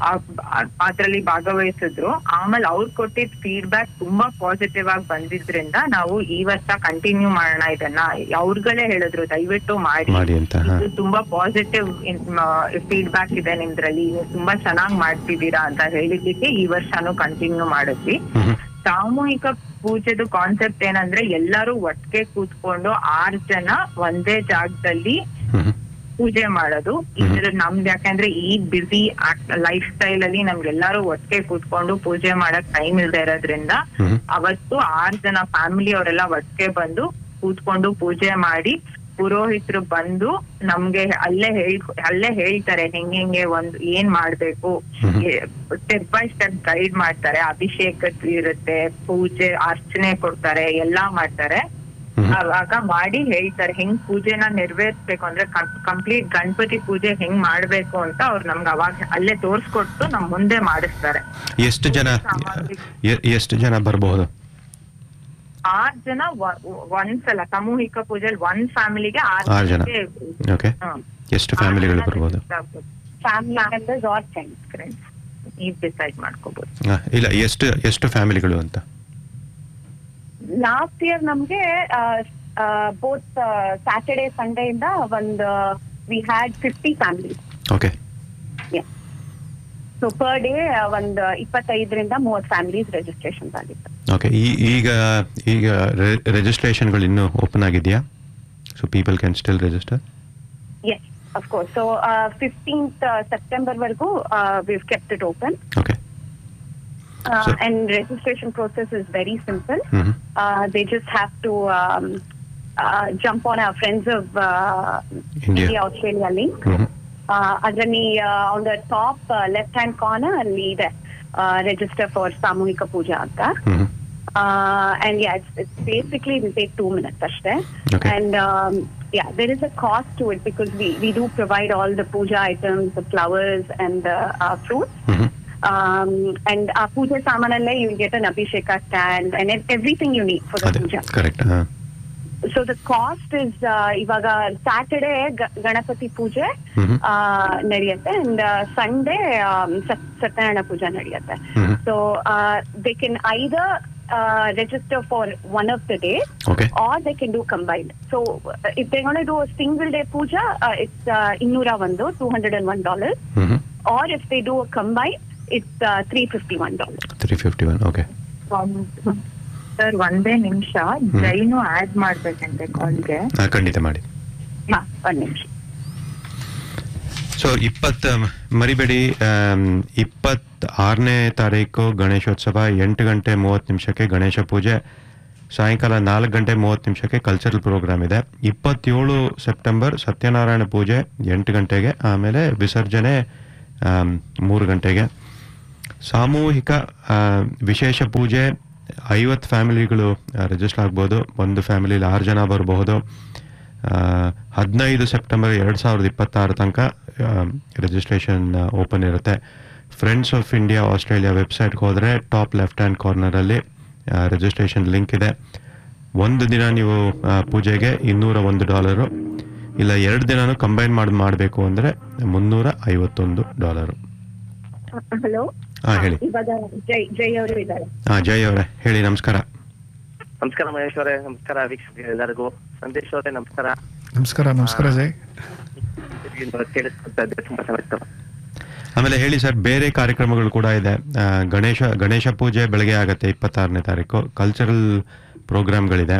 ಅದ್ರಲ್ಲಿ ಭಾಗವಹಿಸಿದ್ರು ಆಮೇಲೆ ಅವ್ರು ಕೊಟ್ಟಿದ್ ಫೀಡ್ಬ್ಯಾಕ್ ತುಂಬಾ ಪಾಸಿಟಿವ್ ಆಗಿ ಬಂದಿದ್ರಿಂದ ನಾವು ಈ ವರ್ಷ ಕಂಟಿನ್ಯೂ ಮಾಡೋಣ ಇದನ್ನ ಅವ್ರುಗಳೇ ಹೇಳಿದ್ರು ದಯವಿಟ್ಟು ಮಾಡಿ ಮಾಡಿ ಅಂತ ಹಾ ಇದು ತುಂಬಾ ಪಾಸಿಟಿವ್ ಫೀಡ್ಬ್ಯಾಕ್ ಇದೆ ನಿಮ್ದ್ರಲ್ಲಿ ನೀವು ತುಂಬಾ ಚೆನ್ನಾಗಿ ಮಾಡ್ತಿದ್ದೀರಾ ಅಂತ ಹೇಳಿದ್ದಕ್ಕೆ ಈ ವರ್ಷನೂ ಕಂಟಿನ್ಯೂ ಮಾಡಿದ್ವಿ ಹ್ಮ್ ಸಾಮೂಹಿಕ ಪೂಜೆದು ಕಾನ್ಸೆಪ್ಟ್ ಏನಂದ್ರೆ ಎಲ್ಲರೂ ಒಟ್ಟಿಗೆ ಕೂತ್ಕೊಂಡು ಆರ್ ಜನ ಒಂದೇ ಜಾಗದಲ್ಲಿ ಹ್ಮ್ ಪೂಜೆ ಮಾಡೋದು ಇದ್ರ ನಮ್ದು ಯಾಕಂದ್ರೆ ಈ ಬಿಸಿ ಲೈಫ್ ಸ್ಟೈಲ್ ಅಲ್ಲಿ ನಮ್ಗೆಲ್ಲರೂ ಒಟ್ಟಿಗೆ ಕೂತ್ಕೊಂಡು ಪೂಜೆ ಮಾಡಕ್ ಟೈಮ್ ಇಲ್ದೇ ಇರೋದ್ರಿಂದ ಹ್ಮ್ ಅವತ್ತು ಆರ್ ಜನ ಫ್ಯಾಮಿಲಿ ಅವರೆಲ್ಲ ಒಟ್ಟಿಗೆ ಬಂದು ಕೂತ್ಕೊಂಡು ಪೂಜೆ ಮಾಡಿ ಪುರೋಹಿತರು ಬಂದು ನಮ್ಗೆ ಅಲ್ಲೇ ಹೇಳ್ ಅಲ್ಲೇ ಹೇಳ್ತಾರೆ ಹೆಂಗ್ ಹೆಂಗೆ ಒಂದ್ ಏನ್ ಮಾಡ್ಬೇಕು ಸ್ಟೆಪ್ ಬೈ ಸ್ಟೆಪ್ ಗೈಡ್ ಮಾಡ್ತಾರೆ ಅಭಿಷೇಕ ಇರುತ್ತೆ ಪೂಜೆ ಅರ್ಚನೆ ಕೊಡ್ತಾರೆ ಎಲ್ಲಾ ಮಾಡ್ತಾರೆ ಹ್ಮ್. ಅವಾಗ ಮಾಡಿ ಹೇಳ್ತಾರೆ ಹೆಂಗ್ ಪೂಜೆನ ನೆರವೇರ್ಸ್ಬೇಕು ಅಂದ್ರೆ ಕಂಪ್ಲೀಟ್ ಗಣಪತಿ ಪೂಜೆ ಹೆಂಗ್ ಮಾಡ್ಬೇಕು ಅಂತ ಅವ್ರು ನಮ್ಗೆ ಅವಾಗ ಅಲ್ಲೇ ತೋರ್ಸ್ಕೊಟ್ಟು ನಮ್ ಮುಂದೆ ಮಾಡಿಸ್ತಾರೆ ಎಷ್ಟು ಜನ ಎ- ಎಷ್ಟು ಜನ ಬರಬಹುದು ಆರ್ ಜನ ಒ- ಒಂದ್ಸಲ ಸಾಮೂಹಿಕ ಪೂಜೆಲಿ ಒಂದ್ ಫ್ಯಾಮಿಲಿಗೆ ಆರ್ ಆರು ಜನ ಓಕೆ ಎಷ್ಟು ಫ್ಯಾಮಿಲಿಗಳು ಬರ್ಬೋದು family members or friends friends ನೀವು ಡಿಸೈಡ್ ಮಾಡ್ಕೋಬಹುದು ಆ, ಇಲ್ಲ ಎಷ್ಟು ಎಷ್ಟು ಫ್ಯಾಮಿಲಿಗಳು ಅಂತ ಲಾಸ್ಟ್ ಇಯರ್ ನಮ್ಗೆ ಬೋತ್ ಸ್ಯಾಟರ್ಡೆ ಸಂಡೇ ಇಂದ ಒಂದು we had fifty families okay so per day ಒಂದು ಇಪ್ಪತ್ತೈದರಿಂದ ಮೂವತ್ತು ಫ್ಯಾಮಿಲೀಸ್ ರಿಜಿಸ್ಟ್ರೇಷನ್ ಆಗಿತ್ತು ಓಕೆ ಈ ಈಗ ಈಗ ರಿಜಿಸ್ಟ್ರೇಷನ್ಗಳು ಇನ್ನೂ ಓಪನ್ ಆಗಿದೆಯಾ so people can still register yes of course so fifteenth September ವರೆಗೂ we've kept it open okay So- and registration process is very simple hmm uh, they just have to um, uh, jump on our Friends of uh, India. India Australia link. Hmm Uh, ಅದರಲ್ಲಿ uh, on the top uh, left hand corner ಅಲ್ಲಿ ಇದೆ register for ಸಾಮೂಹಿಕ ಪೂಜಾ ಅಂತ hmm uh, and yeah it's, it's basically it will take two minutes ಅಷ್ಟೇ Okay. and um, yeah there is a cost to it because we, we do provide all the puja items the flowers and the uh, fruits hmm um, and our puja samanale you will get an abhisheka stand and ev- everything you need for the ಅದೇ puja correct ಹಾಂ so the cost is uh, ಇವಾಗ Saturday Ganapati ಪೂಜೆ hmm ಆ, ನಡೆಯುತ್ತೆ and Sunday Satyanarayana puja ನಡೆಯುತ್ತೆ hmm so they can either register for one of the day okay or they can do combined so if they gonna do single day puja it's ಇನ್ನೂರ ಒಂದು two hundred and one dollar hmm or if they do combine it's three fifty one dollar three fifty one okay sir ಒಂದೇ ನಿಮಿಷ Jain add ಮಾಡ್ಬೇಕಂತೆ ಕಾಲ್ಗೆ ಹಾಂ ಖಂಡಿತ ಮಾಡಿ ಹಾ ಒಂದ್ ನಿಮಿಷ ಸೊ ಇಪ್ಪತ್ತ ಮರಿಬೇಡಿ ಆಮ್, ಇಪ್ಪತ್ತ ಆರನೇ ತಾರೀಕು ಗಣೇಶೋತ್ಸವ ಎಂಟು ಗಂಟೆ ಮೂವತ್ತು ನಿಮಿಷಕ್ಕೆ ಗಣೇಶ ಪೂಜೆ ಸಾಯಂಕಾಲ ನಾಲ್ಕು ಗಂಟೆ ಮೂವತ್ತು ನಿಮಿಷಕ್ಕೆ ಕಲ್ಚರಲ್ ಪ್ರೋಗ್ರಾಮ್ ಇದೆ ಇಪ್ಪತ್ತೇಳು ಸೆಪ್ಟೆಂಬರ್ ಸತ್ಯನಾರಾಯಣ ಪೂಜೆ ಎಂಟು ಗಂಟೆಗೆ ಆಮೇಲೆ ವಿಸರ್ಜನೆ ಆಮ್, ಮೂರು ಗಂಟೆಗೆ ಸಾಮೂಹಿಕ ಆ, ವಿಶೇಷ ಪೂಜೆ ಐವತ್ತು ಫ್ಯಾಮಿಲಿಗಳು ರಿಜಿಸ್ಟರ್ ಆಗ್ಬೋದು ಒಂದು ಫ್ಯಾಮಿಲಿಲಿ ಆರು ಜನ ಬರಬಹುದು ಹದಿನೈದು ಸೆಪ್ಟೆಂಬರ್ ಎರಡು ಸಾವಿರದ ಇಪ್ಪತ್ತಾರು ತನಕ ರಿಜಿಸ್ಟ್ರೇಷನ್ ಓಪನ್ ಇರುತ್ತೆ ಫ್ರೆಂಡ್ಸ್ ಆಫ್ ಇಂಡಿಯಾ ಆಸ್ಟ್ರೇಲಿಯಾ ವೆಬ್ಸೈಟ್ಗೆ ಹೋದರೆ ಟಾಪ್ ಲೆಫ್ಟ್ ಹ್ಯಾಂಡ್ ಕಾರ್ನರಲ್ಲಿ ರಿಜಿಸ್ಟ್ರೇಷನ್ ಲಿಂಕ್ ಇದೆ ಒಂದು ದಿನ ನೀವು ಆ, ಪೂಜೆಗೆ ಇನ್ನೂರ ಒಂದು ಡಾಲರು ಇಲ್ಲ ಎರಡು ದಿನನೂ ಕಂಬೈನ್ ಮಾಡಿ ಮಾಡಬೇಕು ಅಂದರೆ ಮುನ್ನೂರ ಐವತ್ತೊಂದು ಡಾಲರು ಹಲೋ ಹಾಂ ಹೇಳಿ ಇವಾಗ ಜೈ ಜೈ ಅವರು ಇದ್ದಾರೆ ಹಾಂ ಜಯ್ ಅವರೇ ಹೇಳಿ ನಮಸ್ಕಾರ ನಮಸ್ಕಾರ ಮಹೇಶ್ ಅವರೇ ನಮಸ್ಕಾರ ವೀಕ್ಷಕರಿಗೆ ಎಲ್ಲರಿಗೂ ಸಂದೇಶ್ ಅವರೇ ನಮಸ್ಕಾರ ನಮಸ್ಕಾರ ನಮಸ್ಕಾರ ಜೈ ಕೇಳಿಸ್ಕೊಳ್ತಾ ಇದ್ದೆ ತುಂಬಾ ಚೆನ್ನಾಗಿತ್ತು ಆಮೇಲೆ ಹೇಳಿ ಸರ್ ಬೇರೆ ಕಾರ್ಯಕ್ರಮಗಳು ಕೂಡ ಇದೆ ಆ, ಗಣೇಶ ಗಣೇಶ ಪೂಜೆ ಬೆಳಗ್ಗೆ ಆಗತ್ತೆ ಇಪ್ಪತ್ತಾರನೇ ತಾರೀಕು ಕಲ್ಚರಲ್ ಪ್ರೋಗ್ರಾಮ್ಗಳಿದೆ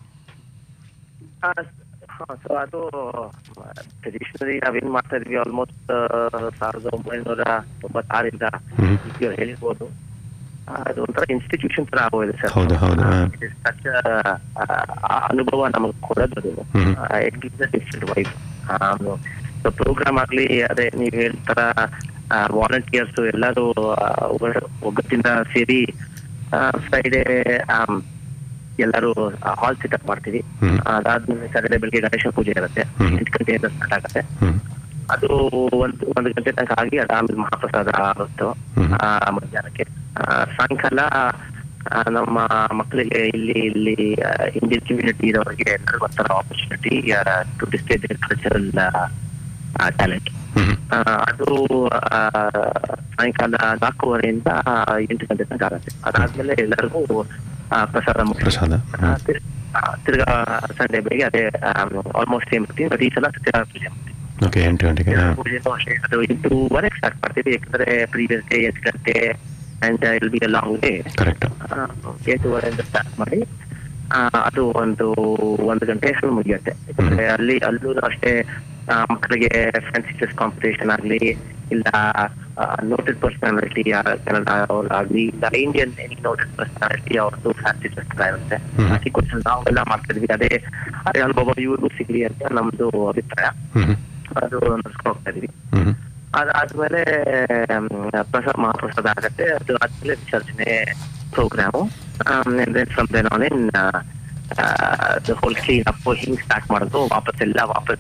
ಸೊ ಅದು ಟ್ರೆಡಿಷನಲಿ ನಾವೇನ್ ಮಾಡ್ತಾ ಇದ್ವಿ ಆಲ್ಮೋಸ್ಟ್ ಸಾವಿರದ ಒಂಬೈನೂರ ತೊಂಬತ್ತಾರಿಂದ ಹ್ಮ್. ಈಗ ಹೇಳಿರ್ಬೋದು ಆ, ಅದು ಒಂಥರ ಇನ್ಸ್ಟಿಟ್ಯೂಷನ್ ತರ ಆಗೋಗಿದೆ ಸರ್ ಹೌದು, ಹೌದು, ಹಾ. ಸಚ್ ಅನುಭವ ನಮಗೆ ಕೊಡೋದು hmm. It gives a different vibe so program ಆಗ್ಲಿ ಅದೇ ನೀವ್ ಹೇಳ್ತಾರ ವಾಲಂಟಿಯರ್ಸ್ ಎಲ್ಲರೂ ಆ, ಒಗ್ಗ- ಒಗ್ಗಟ್ಟಿಂದ ಸೇರಿ ಫ್ರೈಡೆ ಎಲ್ಲರೂ ಹಾಲ್ ಸೆಟಪ್ ಮಾಡ್ತೀವಿ ಹ್ಮ್. ಅದಾದ್ಮೇಲೆ ಸ್ಯಾಟರ್ಡೆ ಬೆಳಿಗ್ಗೆ ಗಣೇಶ ಪೂಜೆ ಇರುತ್ತೆ ಹ್ಮ್. ಎಂಟು ಗಂಟೆಯಿಂದ ಸ್ಟಾರ್ಟ್ ಆಗುತ್ತೆ ಹ್ಮ್. ಅದು ಒಂದು ಒಂದು ಗಂಟೆ ತನಕ ಆಗಿ ಅದಾದ್ಮೇಲೆ ಮಹಾಪ್ರಸಾದ ಆಗುತ್ತೆ ಹ್ಮ್. ಆ, ಮಧ್ಯಾಹ್ನಕ್ಕೆ ಆ, ಸಾಯಂಕಾಲ ಆ, ನಮ್ಮ ಮಕ್ಕಳಿಗೆ ಇಲ್ಲಿ ಇಲ್ಲಿ ಇಂಡಿಯನ್ ಕಮ್ಯುನಿಟಿ ಇರೋರಿಗೆ ಎಲ್ಲರಿಗೂ ಒಂಥರ opportunity to display their cultural talent hmm. ಅದು ಆ, ಸಾಯಂಕಾಲ ನಾಲ್ಕೂವರೆಯಿಂದ ಎಂಟು ಗಂಟೆ ತನಕ ಆಗುತ್ತೆ ಅದಾದ್ಮೇಲೆ ಎಲ್ಲರಿಗೂ ಆ, ಪ್ರಸಾದ ಮುಗಿಸಿ ಪ್ರಸಾದ ಆ, ತಿರ್- ಆ, ತಿರ್ಗಾ ಸಂಡೇ ಬೆಳಿಗ್ಗೆ ಅದೇ ಆಲ್ಮೋಸ್ಟ್ ಸೇಮ್ ಇರ್ತೀವಿ ಬಟ್ ಈ ಸಲ ಸತ್ಯನಾರಾಯಣ ಪೂಜೆ ಮಾಡ್ತೀವಿ ಓಕೆ ಎಂಟು ಗಂಟೆಗೆ ಹಾ. ಪೂಜೆನೂ ಅಷ್ಟೇ ಅದು ಎಂಟೂವರೆಗೆ ಸ್ಟಾರ್ಟ್ ಮಾಡ್ತೀವಿ ಯಾಕಂದ್ರೆ ಪ್ರೀವಿಯಸ್ ಡೇ ಎಂಟು ಗಂಟೆ and it'll be a long day correct ಎಂಟೂವರೆಯಿಂದ ಸ್ಟಾರ್ಟ್ ಮಾಡಿ ಆ, ಅದು ಒಂದು ಒಂದು ಗಂಟೆ ಅಷ್ಟು ಮುಗಿಯುತ್ತೆ ಯಾಕಂದ್ರೆ ಅಲ್ಲಿ ಅಲ್ಲೂ ಅಷ್ಟೇ ಆ, ಮಕ್ಕಳಿಗೆ ಫ್ಯಾನ್ಸಿ ಚೆಸ್ ಕಾಂಪಿಟೇಷನ್ ಆಗ್ಲಿ ಇಲ್ಲ ನೋಟೆಡ್ ಪರ್ಸನಾಲಿಟಿ ಕನ್ನಡ ಅವ್ರಾಗ್ಲಿ ಇಲ್ಲ ಇಂಡಿಯನ್ ಎನಿ ನೋಟೆಡ್ ಪರ್ಸನಾಲಿಟಿ ಅವ್ರದ್ದು ಫ್ಯಾನ್ಸಿ ಚೆಸ್ ಇರುತ್ತೆ ಹ್ಮ್. ಅದಕ್ಕೆ ಕ್ವಶನ್ ನಾವೆಲ್ಲ ಮಾಡ್ತಿದ್ವಿ ಅದೇ ಅದೇ ಅನುಭವ ಇವ್ರಿಗೂ ಸಿಗ್ಲಿ ಅಂತ ನಮ್ದು ಅಭಿಪ್ರಾಯ ಹ್ಮ್ ಅದು ನಡ್ಸ್ಕೊಂಡು ಹೋಗ್ತಾ ಇದೀವಿ ಹ್ಮ್ ಅದಾದ್ಮೇಲೆ ಪ್ರಸಾದ ಮಹಾಪ್ರಸಾದ ಆಗತ್ತೆ ಅದು ಆದ್ಮೇಲೆ ವಿಸರ್ಜನೆ program from then on in whole clean up ಹಿಂಗ್ ಸ್ಟಾರ್ಟ್ ಮಾಡೋದು ವಾಪಸ್ ಎಲ್ಲ ವಾಪಸ್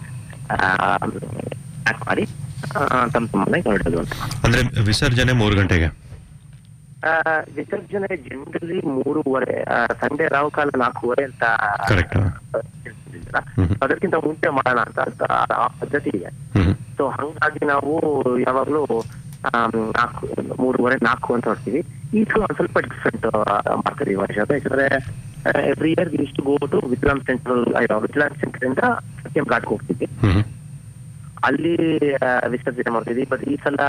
ಸ್ಟಾರ್ಟ್ ಮಾಡಿ ಆ, ತಮ್ಮ ತಮ್ಮ ಮನೆಗೆ ಹೊರಡೋದು ಅಂತ ಅಂದ್ರೆ ವಿಸರ್ಜನೆ ಮೂರು ಗಂಟೆಗೆ ಆ, ವಿಸರ್ಜನೆ ಜನರಲಿ ಮೂರುವರೆ ಸಂಡೆ ರಾವು ಕಾಲ ನಾಲ್ಕೂವರೆ ಅಂತ ಕರೆಕ್ಟ್ ಹೇಳ್ತಿದ್ರಲ್ಲ. ಹ್ಮ್. ಅದಕ್ಕಿಂತ ಮುಂಚೆ ಮಾಡೋಣ ಅಂತ ಅಂತ ಆ ಪದ್ಧತಿ ಇದೆ ಹ್ಮ್ ಸೊ ಹಂಗಾಗಿ ನಾವು ಯಾವಾಗ್ಲೂ ಆಮ್, ನಾಲ್ಕು ಮೂರುವರೆ ನಾಲ್ಕು ಅಂತ ಹೊಡ್ತೀವಿ ಈ ಸಲ ಒಂದ್ ಸ್ವಲ್ಪ ಡಿಫ್ರೆಂಟ್ ಮಾಡ್ತೀವಿ ಈ ವರ್ಷ ಯಾಕಂದ್ರೆ every year use to go to ವಿಜ್ಲಾಮ್ ಸೆಂಟ್ರಲ್ ವಿಜ್ಲಾಮ್ ಸೆಂಟರ್ ಇಂದ ಸತ್ಯಂ ಘಾಟ್ಗೆ ಹೋಗ್ತಿದ್ವಿ ಹ್ಮ್ ಅಲ್ಲಿ ಆ, ವಿಸರ್ಜನೆ ಮಾಡ್ತಿದ್ವಿ ಬಟ್ ಈ ಸಲ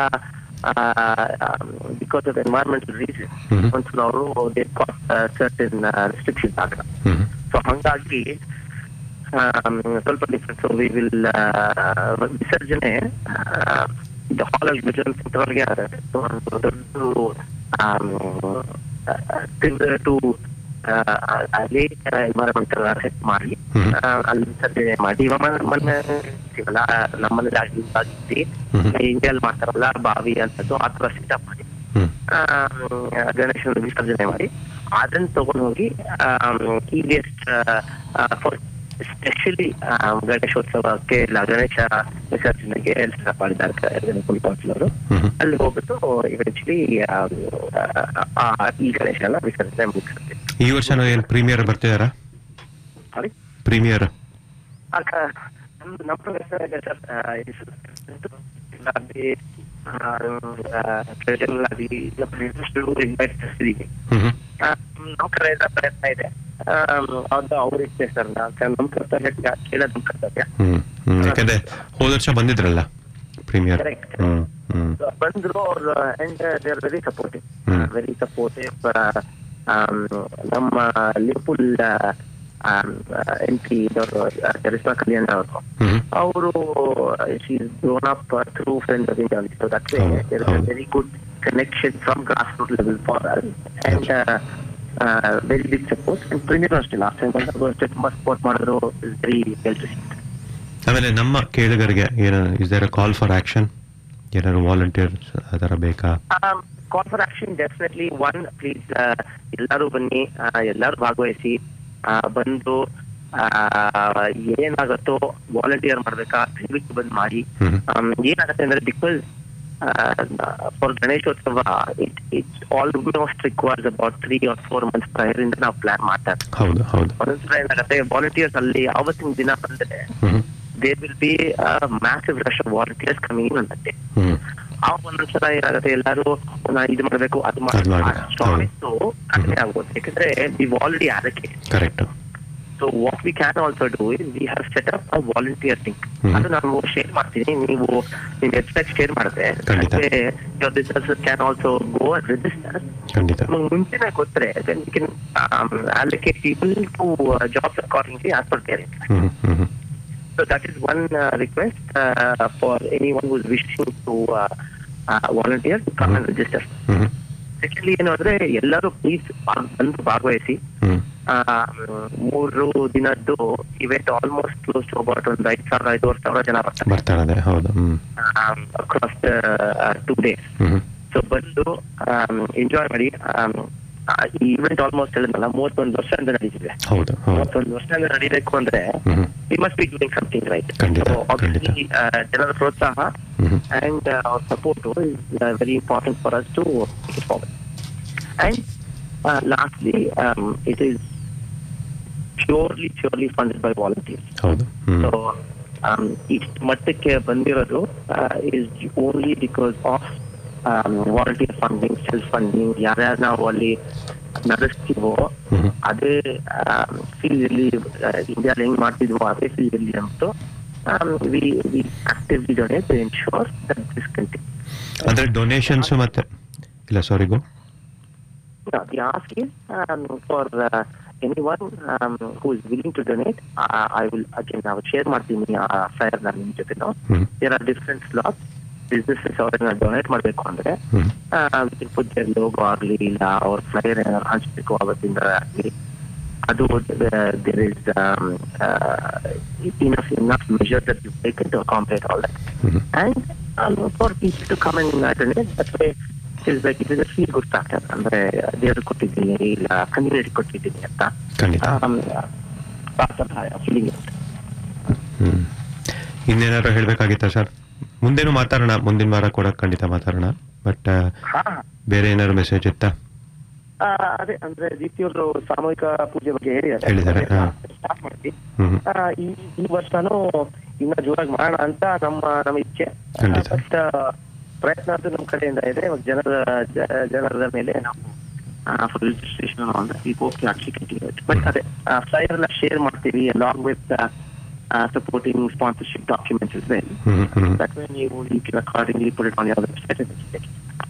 because of environmental reason hmm. ಒಂದ್ಸಲ ಅವರು ಸರ್ಟನ್ ರೆಸ್ಟ್ರಿಕ್ಷನ್ಸ್ ಆಗ ಹ್ಮ್ ಸೊ ಹಂಗಾಗಿ ಆಮ್, ಸ್ವಲ್ಪ ಡಿಫ್ರೆನ್ಸ್ ವಿ ವಿಲ್ ವಿಸರ್ಜನೆ ಇದು ಹಾಲಲ್ಲಿ ವಿಜನ್ ಸೆಂಟ್ರಲ್ಗೆ ಟು ಅಲ್ಲಿ ಎನ್ವೈರನ್ಮೆಂಟಲ್ ಸೆಟ್ ಮಾಡಿ ಹ್ಮ್. ಆ, ಅಲ್ಲಿ ವಿಸರ್ಜನೆ ಮಾಡಿ ಇವಾಗ ಮೊನ್ನೆ- ಮೊನ್ನೆ ಸಿಗಲ್ಲ ನಮ್ಮಲ್ಲಿ ಆಗಿ ಆಗಿದ್ದಿ ಹ್ಮ್. ಇಂಡಿಯಲ್ಲಿ ಮಾಡ್ತಾರಲ್ಲ ಬಾವಿ ಅಂತದ್ದು ಆ ತರ ಸೆಟಪ್ ಮಾಡಿ ಹ್ಮ್ ಗಣೇಶನ ವಿಸರ್ಜನೆ ಮಾಡಿ ಅದನ್ನ ತಗೊಂಡು ಹೋಗಿ ಈ ವೇಸ್ಟ್ ಸ್ಪೆಷಲಿ ಗಣೇಶೋತ್ಸವಕ್ಕೆ ಇಲ್ಲ ಗಣೇಶ ವಿಸರ್ಜನೆಗೆ ಸೆಟಪ್ ಮಾಡಿದ್ದಾರೆ ಅವರು ಹ್ಮ್ ಅಲ್ಲಿ ಹೋಗ್ಬಿಟ್ಟು ಇವೆಂಚುಲಿ ಈ ಗಣೇಶನ ವಿಸರ್ಜನೆ ಮುಗಿಸುತ್ತೆ ಈ ವರ್ಷನೂ ಏನ್ ಪ್ರೀಮಿಯರ್ ಬರ್ತಿದಾರಾ ಸಾರಿ ಪ್ರೀಮಿಯರ್ ನಮ್ಮ ನಮ್ಮ ಪ್ರವೇಶ ಇದೆ ಸರ್ ಅಲ್ಲಿ ಟ್ರೆಜರ್ ಅಲ್ಲಿ ಇನ್ವೈಟ್ ಮಾಡ್ತಿದ್ದೀವಿ ಹ್ಮ್ ಆ, ನಮ್ಮ ಕಡೆಯಿಂದ ಪ್ರಯತ್ನ ಇದೆ ಆ, ಅದು ಅವ್ರ ಇಚ್ಛೆ ಸರ್ ನಮ್ಮ ಕರ್ತವ್ಯ ಕೇಳೋದು ನಮ್ಮ ಕರ್ತವ್ಯ ಹ್ಮ್ ಹ್ಮ್ ಯಾಕಂದ್ರೆ ಹೋದ ವರ್ಷ ಬಂದಿದ್ರಲ್ಲ premier Correct. Hmm hmm So, ಬಂದ್ರು ಅವ್ರು and they are very supportive hmm. Very supportive ನಮ್ಮ ಲಿಪುಲ್ ಎಂ ಪಿ ಚರಿಸ್ಮಾ ಕಲ್ಯಾಣ ಅವರು ಹ್ಮ್ ಅವರು she grown up through friend of India so that ಹೌದು, ಹೌದು. Very good connection from grassroots level for us. And uh, uh, very big support. And Premier ಅಷ್ಟೇ last time ಬಂದಾಗ ಅಷ್ಟೇ ತುಂಬಾ ಸಪೋರ್ಟ್ ಮಾಡಿದ್ರು very well received ಆಮೇಲೆ ನಮ್ಮ ಕೇಳುಗರಿಗೆ ಏನು is there a call for action ಏನಾದ್ರು ವಾಲಂಟಿಯರ್ಸ್ ಆ ಥರ ಬೇಕಾ call for action definitely one please ಎಲ್ಲರೂ ಬನ್ನಿ ಆ, ಎಲ್ಲರೂ ಭಾಗವಹಿಸಿ ಆ, ಬಂದು ಆ, ಏನಾಗತ್ತೋ ವಾಲಂಟಿಯರ್ ಮಾಡ್ಬೇಕಾ ದಯವಿಟ್ಟು ಬಂದ್ ಮಾಡಿ ಹ್ಮ್. ಆಮ್, ಏನಾಗತ್ತೆ ಅಂದ್ರೆ because for Ganeshotsava it it almost requires about three or four months prior ಇಂದ ನಾವು ಪ್ಲಾನ್ ಮಾಡ್ತಾ ಇರ್ತೀವಿ ಹೌದು ಹೌದು ಒಂದೊಂದ್ಸಲ ಏನಾಗತ್ತೆ ವಾಲಂಟಿಯರ್ಸ್ ಅಲ್ಲಿ ಆವತ್ತಿನ ದಿನ ಬಂದ್ರೆ hmm there will be massive rush of volunteers coming in ಅನ್ನತ್ತೆ ಹ್ಮ್ ಆ ಒಂದೊಂದ್ಸಲ ಏನಾಗುತ್ತೆ ಎಲ್ಲರೂ ನಾ ಇದು ಮಾಡ್ಬೇಕು ಅದು ಅದ್ ಮಾಡಿ, ಸ್ಟಾಮಿಸ್ ಕಡಿಮೆ ಆಗ್ಬೋದು ಯಾಕಂದ್ರೆ ವಿ ಆಲ್ರೆಡಿ ಅದಕ್ಕೆ correct so what we can also do is we have set up a volunteer link hmm. ಅದು ನಾನು ಶೇರ್ ಮಾಡ್ತೀನಿ ನೀವು ನಿಮ್ ವೆಬ್ಸೈಟ್ ಶೇರ್ ಮಾಡಿದ್ರೆ ಖಂಡಿತ. Your business can also go and register ಖಂಡಿತ ಮುಂಚೆನೆ ಗೊತ್ತರೆ then we can allocate people to jobs accordingly as per their hmm hmm hmm So that is one uh, request uh, for anyone who is wishing to uh, uh, volunteer to come and register. Hmm secondly ಏನು ಅಂದ್ರೆ ಎಲ್ಲರೂ please ಬಂದು ಭಾಗವಹಿಸಿ ಹ್ಮ್ ಆ, ಮೂರು ದಿನದ್ದು event almost close to about ಒಂದು ಐದು ಸಾವಿರ ಐದೂವರೆ ಸಾವಿರ ಜನ ಬರ್ತಾರೆ ಬರ್ತಾರದೆ ಹೌದು hmm across two days hmm so ಬಂದು ಎಂಜಾಯ್ ಮಾಡಿ ಆಮ್, ಆ, ಈ ಇವೆಂಟ್ ಆಲ್ಮೋಸ್ಟ್ ಹೇಳಿದ್ನಲ್ಲ ಮೂವತ್ತೊಂದು ವರ್ಷದಿಂದ ನಡೀತಿದೆ ಹೌದು ಹೌದು ಮೂವತ್ತೊಂದು ವರ್ಷದಿಂದ ನಡೀಬೇಕು ಅಂದ್ರೆ hmm we must be doing something right ಖಂಡಿತ, ಖಂಡಿತ. ಜನರ ಪ್ರೋತ್ಸಾಹ ಹ್ಮ್ and uh, our support is uh, very important for us to take it forward. And uh, lastly, um, it is purely, purely funded by volunteers. ಹೌದು ಹ್ಮ್ So um, ಇಷ್ಟು ಮಟ್ಟಕ್ಕೆ ಬಂದಿರೋದು is only because of volunteer funding self funding ಯಾರ್ಯಾರು ನಾವು ಅಲ್ಲಿ ನಡೆಸ್ತೀವೋ ಹ್ಮ್ ಅದೇ field ಅಲ್ಲಿ India ಹೆಂಗ್ ಮಾಡ್ತಿದ್ವೋ ಅದೇ ಫೀಲ್ಡ್ ಅಲ್ಲಿ ಅಂತು we we actively donate to ensure that this continue ಅಂದ್ರೆ ಡೊನೇಷನ್ಸ್ ಮತ್ತೆ ಇಲ್ಲ ಸಾರಿ ಗೋ the ask is um, for uh, anyone um, who is willing to donate, uh, I will again I will share ಮಾಡ್ತೀನಿ ಆ flyer ನಾನು ನಿಮ್ ಜೊತೆ hmm there are different slots businesses ಅವ್ರನ್ನ donate ಮಾಡಬೇಕು ಅಂದ್ರೆ ಹ್ಮ್ ಪುಟ್ ಲೋಗೋ ಆಗ್ಲಿ ಇಲ್ಲ ಅವ್ರ ಫ್ಲೈಯರ್ ಏನಾದ್ರು ಹಂಚ್ಬೇಕು ಅವತ್ತಿಂದ ಆಗ್ಲಿ ಅದು there is enough enough measure that you take to accomplish all that hmm and um, for people to come and donate that way it is like it is a feel good factor ಅಂದ್ರೆ ದೇವರು ಕೊಟ್ಟಿದ್ದೀನಿ ಇಲ್ಲ community ಕೊಟ್ಟಿದ್ದೀನಿ ಅಂತ ಖಂಡಿತ feeling ಇರುತ್ತೆ ಹ್ಮ್ ಇನ್ನೇನಾದ್ರು ಹೇಳ್ಬೇಕಾಗಿತ್ತಾ sir ಮುಂದೇನು ಮಾತಾಡೋಣ ಮುಂದಿನ ವಾರ ಕೂಡ ಖಂಡಿತ ಮಾತಾಡೋಣ ಬಟ್ ಬೇರೆ ಏನಾದ್ರು ಮೆಸೇಜ್ ಇತ್ತಾ ಆ, ಅದೇ ಅಂದ್ರೆ ದೀಪ್ತಿಯವರು ಸಾಮೂಹಿಕ ಪೂಜೆ ಬಗ್ಗೆ ಹೇಳಿದ್ದಾರೆ ಹೇಳಿದ್ದಾರೆ, ಹಾ. ಸ್ಟಾರ್ಟ್ ಮಾಡ್ತೀವಿ ಹ್ಮ್ ಆ, ಈ ಈ ವರ್ಷನೂ ಇನ್ನ ಜೋರಾಗಿ ಮಾಡೋಣ ಅಂತ ನಮ್ಮ ನಮ್ಮ ಇಚ್ಛೆ ಖಂಡಿತ. ಬಟ್ ಪ್ರಯತ್ನ ಅಂತೂ ನಮ್ಮ ಕಡೆಯಿಂದ ಇದೆ ಇವಾಗ ಜನರ ಜ- ಜನರ ಮೇಲೆ ನಾವು full registration we hope to actually continue but ಅದೇ ಫ್ಲೈಯರ್ ಎಲ್ಲ ಶೇರ್ ಮಾಡ್ತೀವಿ along with supporting sponsorship documents is well hmm hmm that way ನೀವು you can accordingly put it on your website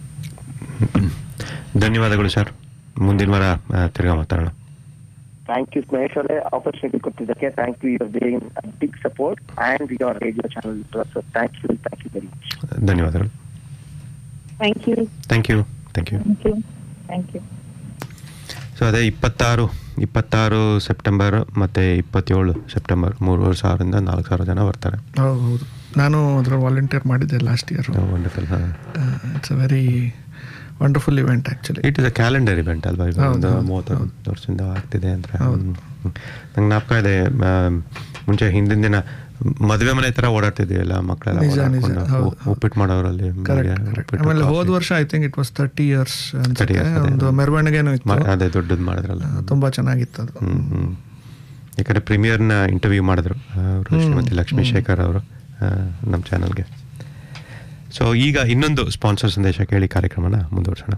ಧನ್ಯವಾದಗಳು ಸರ್ ಮುಂದಿನ ವಾರ ಆ, ತಿರ್ಗಾ ಮಾತಾಡೋಣ ಥ್ಯಾಂಕ್ ಯು ಮಹೇಶ್ ಅವರೇ ಆಪರ್ಚುನಿಟಿ ಕೊಟ್ಟಿದ್ದಕ್ಕೆ thank you your being big support and your radio channel thank you thank you very much ಧನ್ಯವಾದಗಳು Thank you. Thank you thank you Thank you. Thank you. So ಅದೇ ಇಪ್ಪತ್ತಾರು ಇಪ್ಪತ್ತಾರು ಸೆಪ್ಟೆಂಬರ್ ಮತ್ತು ಇಪ್ಪತ್ತೇಳು September ಮೂರುವರೆ ಸಾವಿರದಿಂದ ನಾಲ್ಕು ಸಾವಿರ ಜನ ಬರ್ತಾರೆ ಹೌದು ಹೌದು ನಾನು ಅದ್ರ ವಾಲಂಟಿಯರ್ ಮಾಡಿದ್ದೆ last year wonderful it's a very wonderful event actually it is a calendar event ಅಲ್ವಾ ಈಗ ಹೌದು, ಒಂದು ಹೌದು, ಮೂವತ್ತೊಂದು ವರ್ಷದಿಂದ ಆಗ್ತಿದೆ ಅಂದರೆ ಹೌದು. ನಂಗೆ ಜ್ಞಾಪಕ ಇದೆ ಆ, ಮುಂಚೆ ಹಿಂದಿನ ದಿನ ಮದುವೆ ಮನೆ ಥರ ಓಡಾಡ್ತಿದ್ದೀವಲ್ಲ ಮಕ್ಕಳೆಲ್ಲ ನಿಜ, ನಿಜ, ಓಡಾಡ್ಕೊಂಡು ಹೌದು, ಉ- ಉಪ್ಪಿಟ್ಟು ಮಾಡೋರಲ್ಲಿ ಕರೆಕ್ಟ್ ಕರೆಕ್ಟ್ ಆಮೇಲೆ ಹೋದ ವರ್ಷ I think it was thirty years ಅನ್ಸುತ್ತೆ years, ಅದೇ. ಒಂದು ಮೆರವಣಿಗೆನೂ ಇತ್ತು ಅದೇ ದೊಡ್ಡದು ಮಾಡಿದ್ರಲ್ಲ ತುಂಬಾ ಚೆನ್ನಾಗಿತ್ತು ಅದು ಹ್ಮ್ ಹ್ಮ್ ಯಾಕಂದ್ರೆ ಪ್ರೀಮಿಯರ್ನ ಇಂಟರ್ವ್ಯೂ ಮಾಡಿದ್ರು ಅವರು ಶ್ರೀಮತಿ ಲಕ್ಷ್ಮೀ ಶೇಖರ್ ಅವರು ನಮ್ಮ ಚಾನಲ್ಗೆ ಸೊ ಈಗ ಇನ್ನೊಂದು ಸ್ಪಾನ್ಸರ್ ಸಂದೇಶ ಕೇಳಿ ಕಾರ್ಯಕ್ರಮನ ಮುಂದುವರ್ಸೋಣ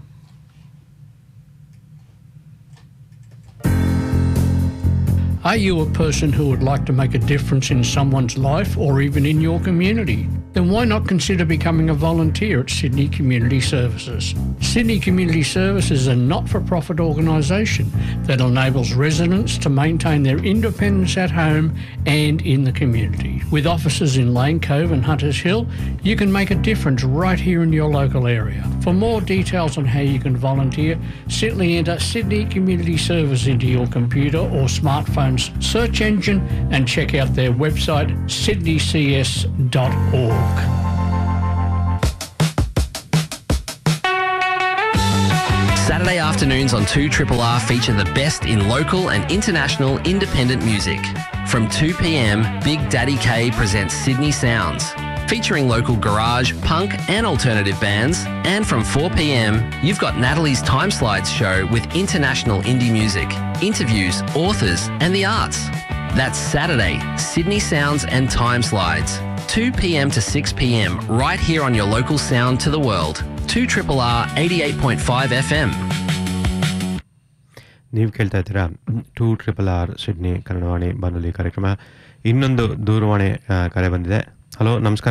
Are you a person who would like to make a difference in someone's life or even in your community? Then why not consider becoming a volunteer at Sydney Community Services? Sydney Community Services is a not for profit organisation that enables residents to maintain their independence at home and in the community. With offices in Lane Cove and Hunters Hill, you can make a difference right here in your local area. For more details on how you can volunteer, simply enter Sydney Community Service into your computer or smartphone's search engine and check out their website sydneycs.org. Saturday afternoons on 2 Triple R feature the best in local and international independent music. From 2 pm, Big Daddy K presents Sydney Sounds, featuring local garage, punk, and alternative bands. And from 4 pm, you've got Natalie's Time Slides show with international indie music, interviews, authors, and the arts. That's Saturday, Sydney Sounds and Time Slides. 2 pm to 6 pm, right here on your local sound to the world. 2 Triple R 88.5 FM. ನೀವು ಕೇಳ್ತಾ ಇದ್ದೀರಾ two triple R Sydney Kannadavani ಬಾನುಲಿ ಕಾರ್ಯಕ್ರಮ ಇನ್ನೊಂದು ದೂರವಾಣಿ ಆ, ಕರೆ ಬಂದಿದೆ ಹಲೋ ನಮಸ್ಕಾರ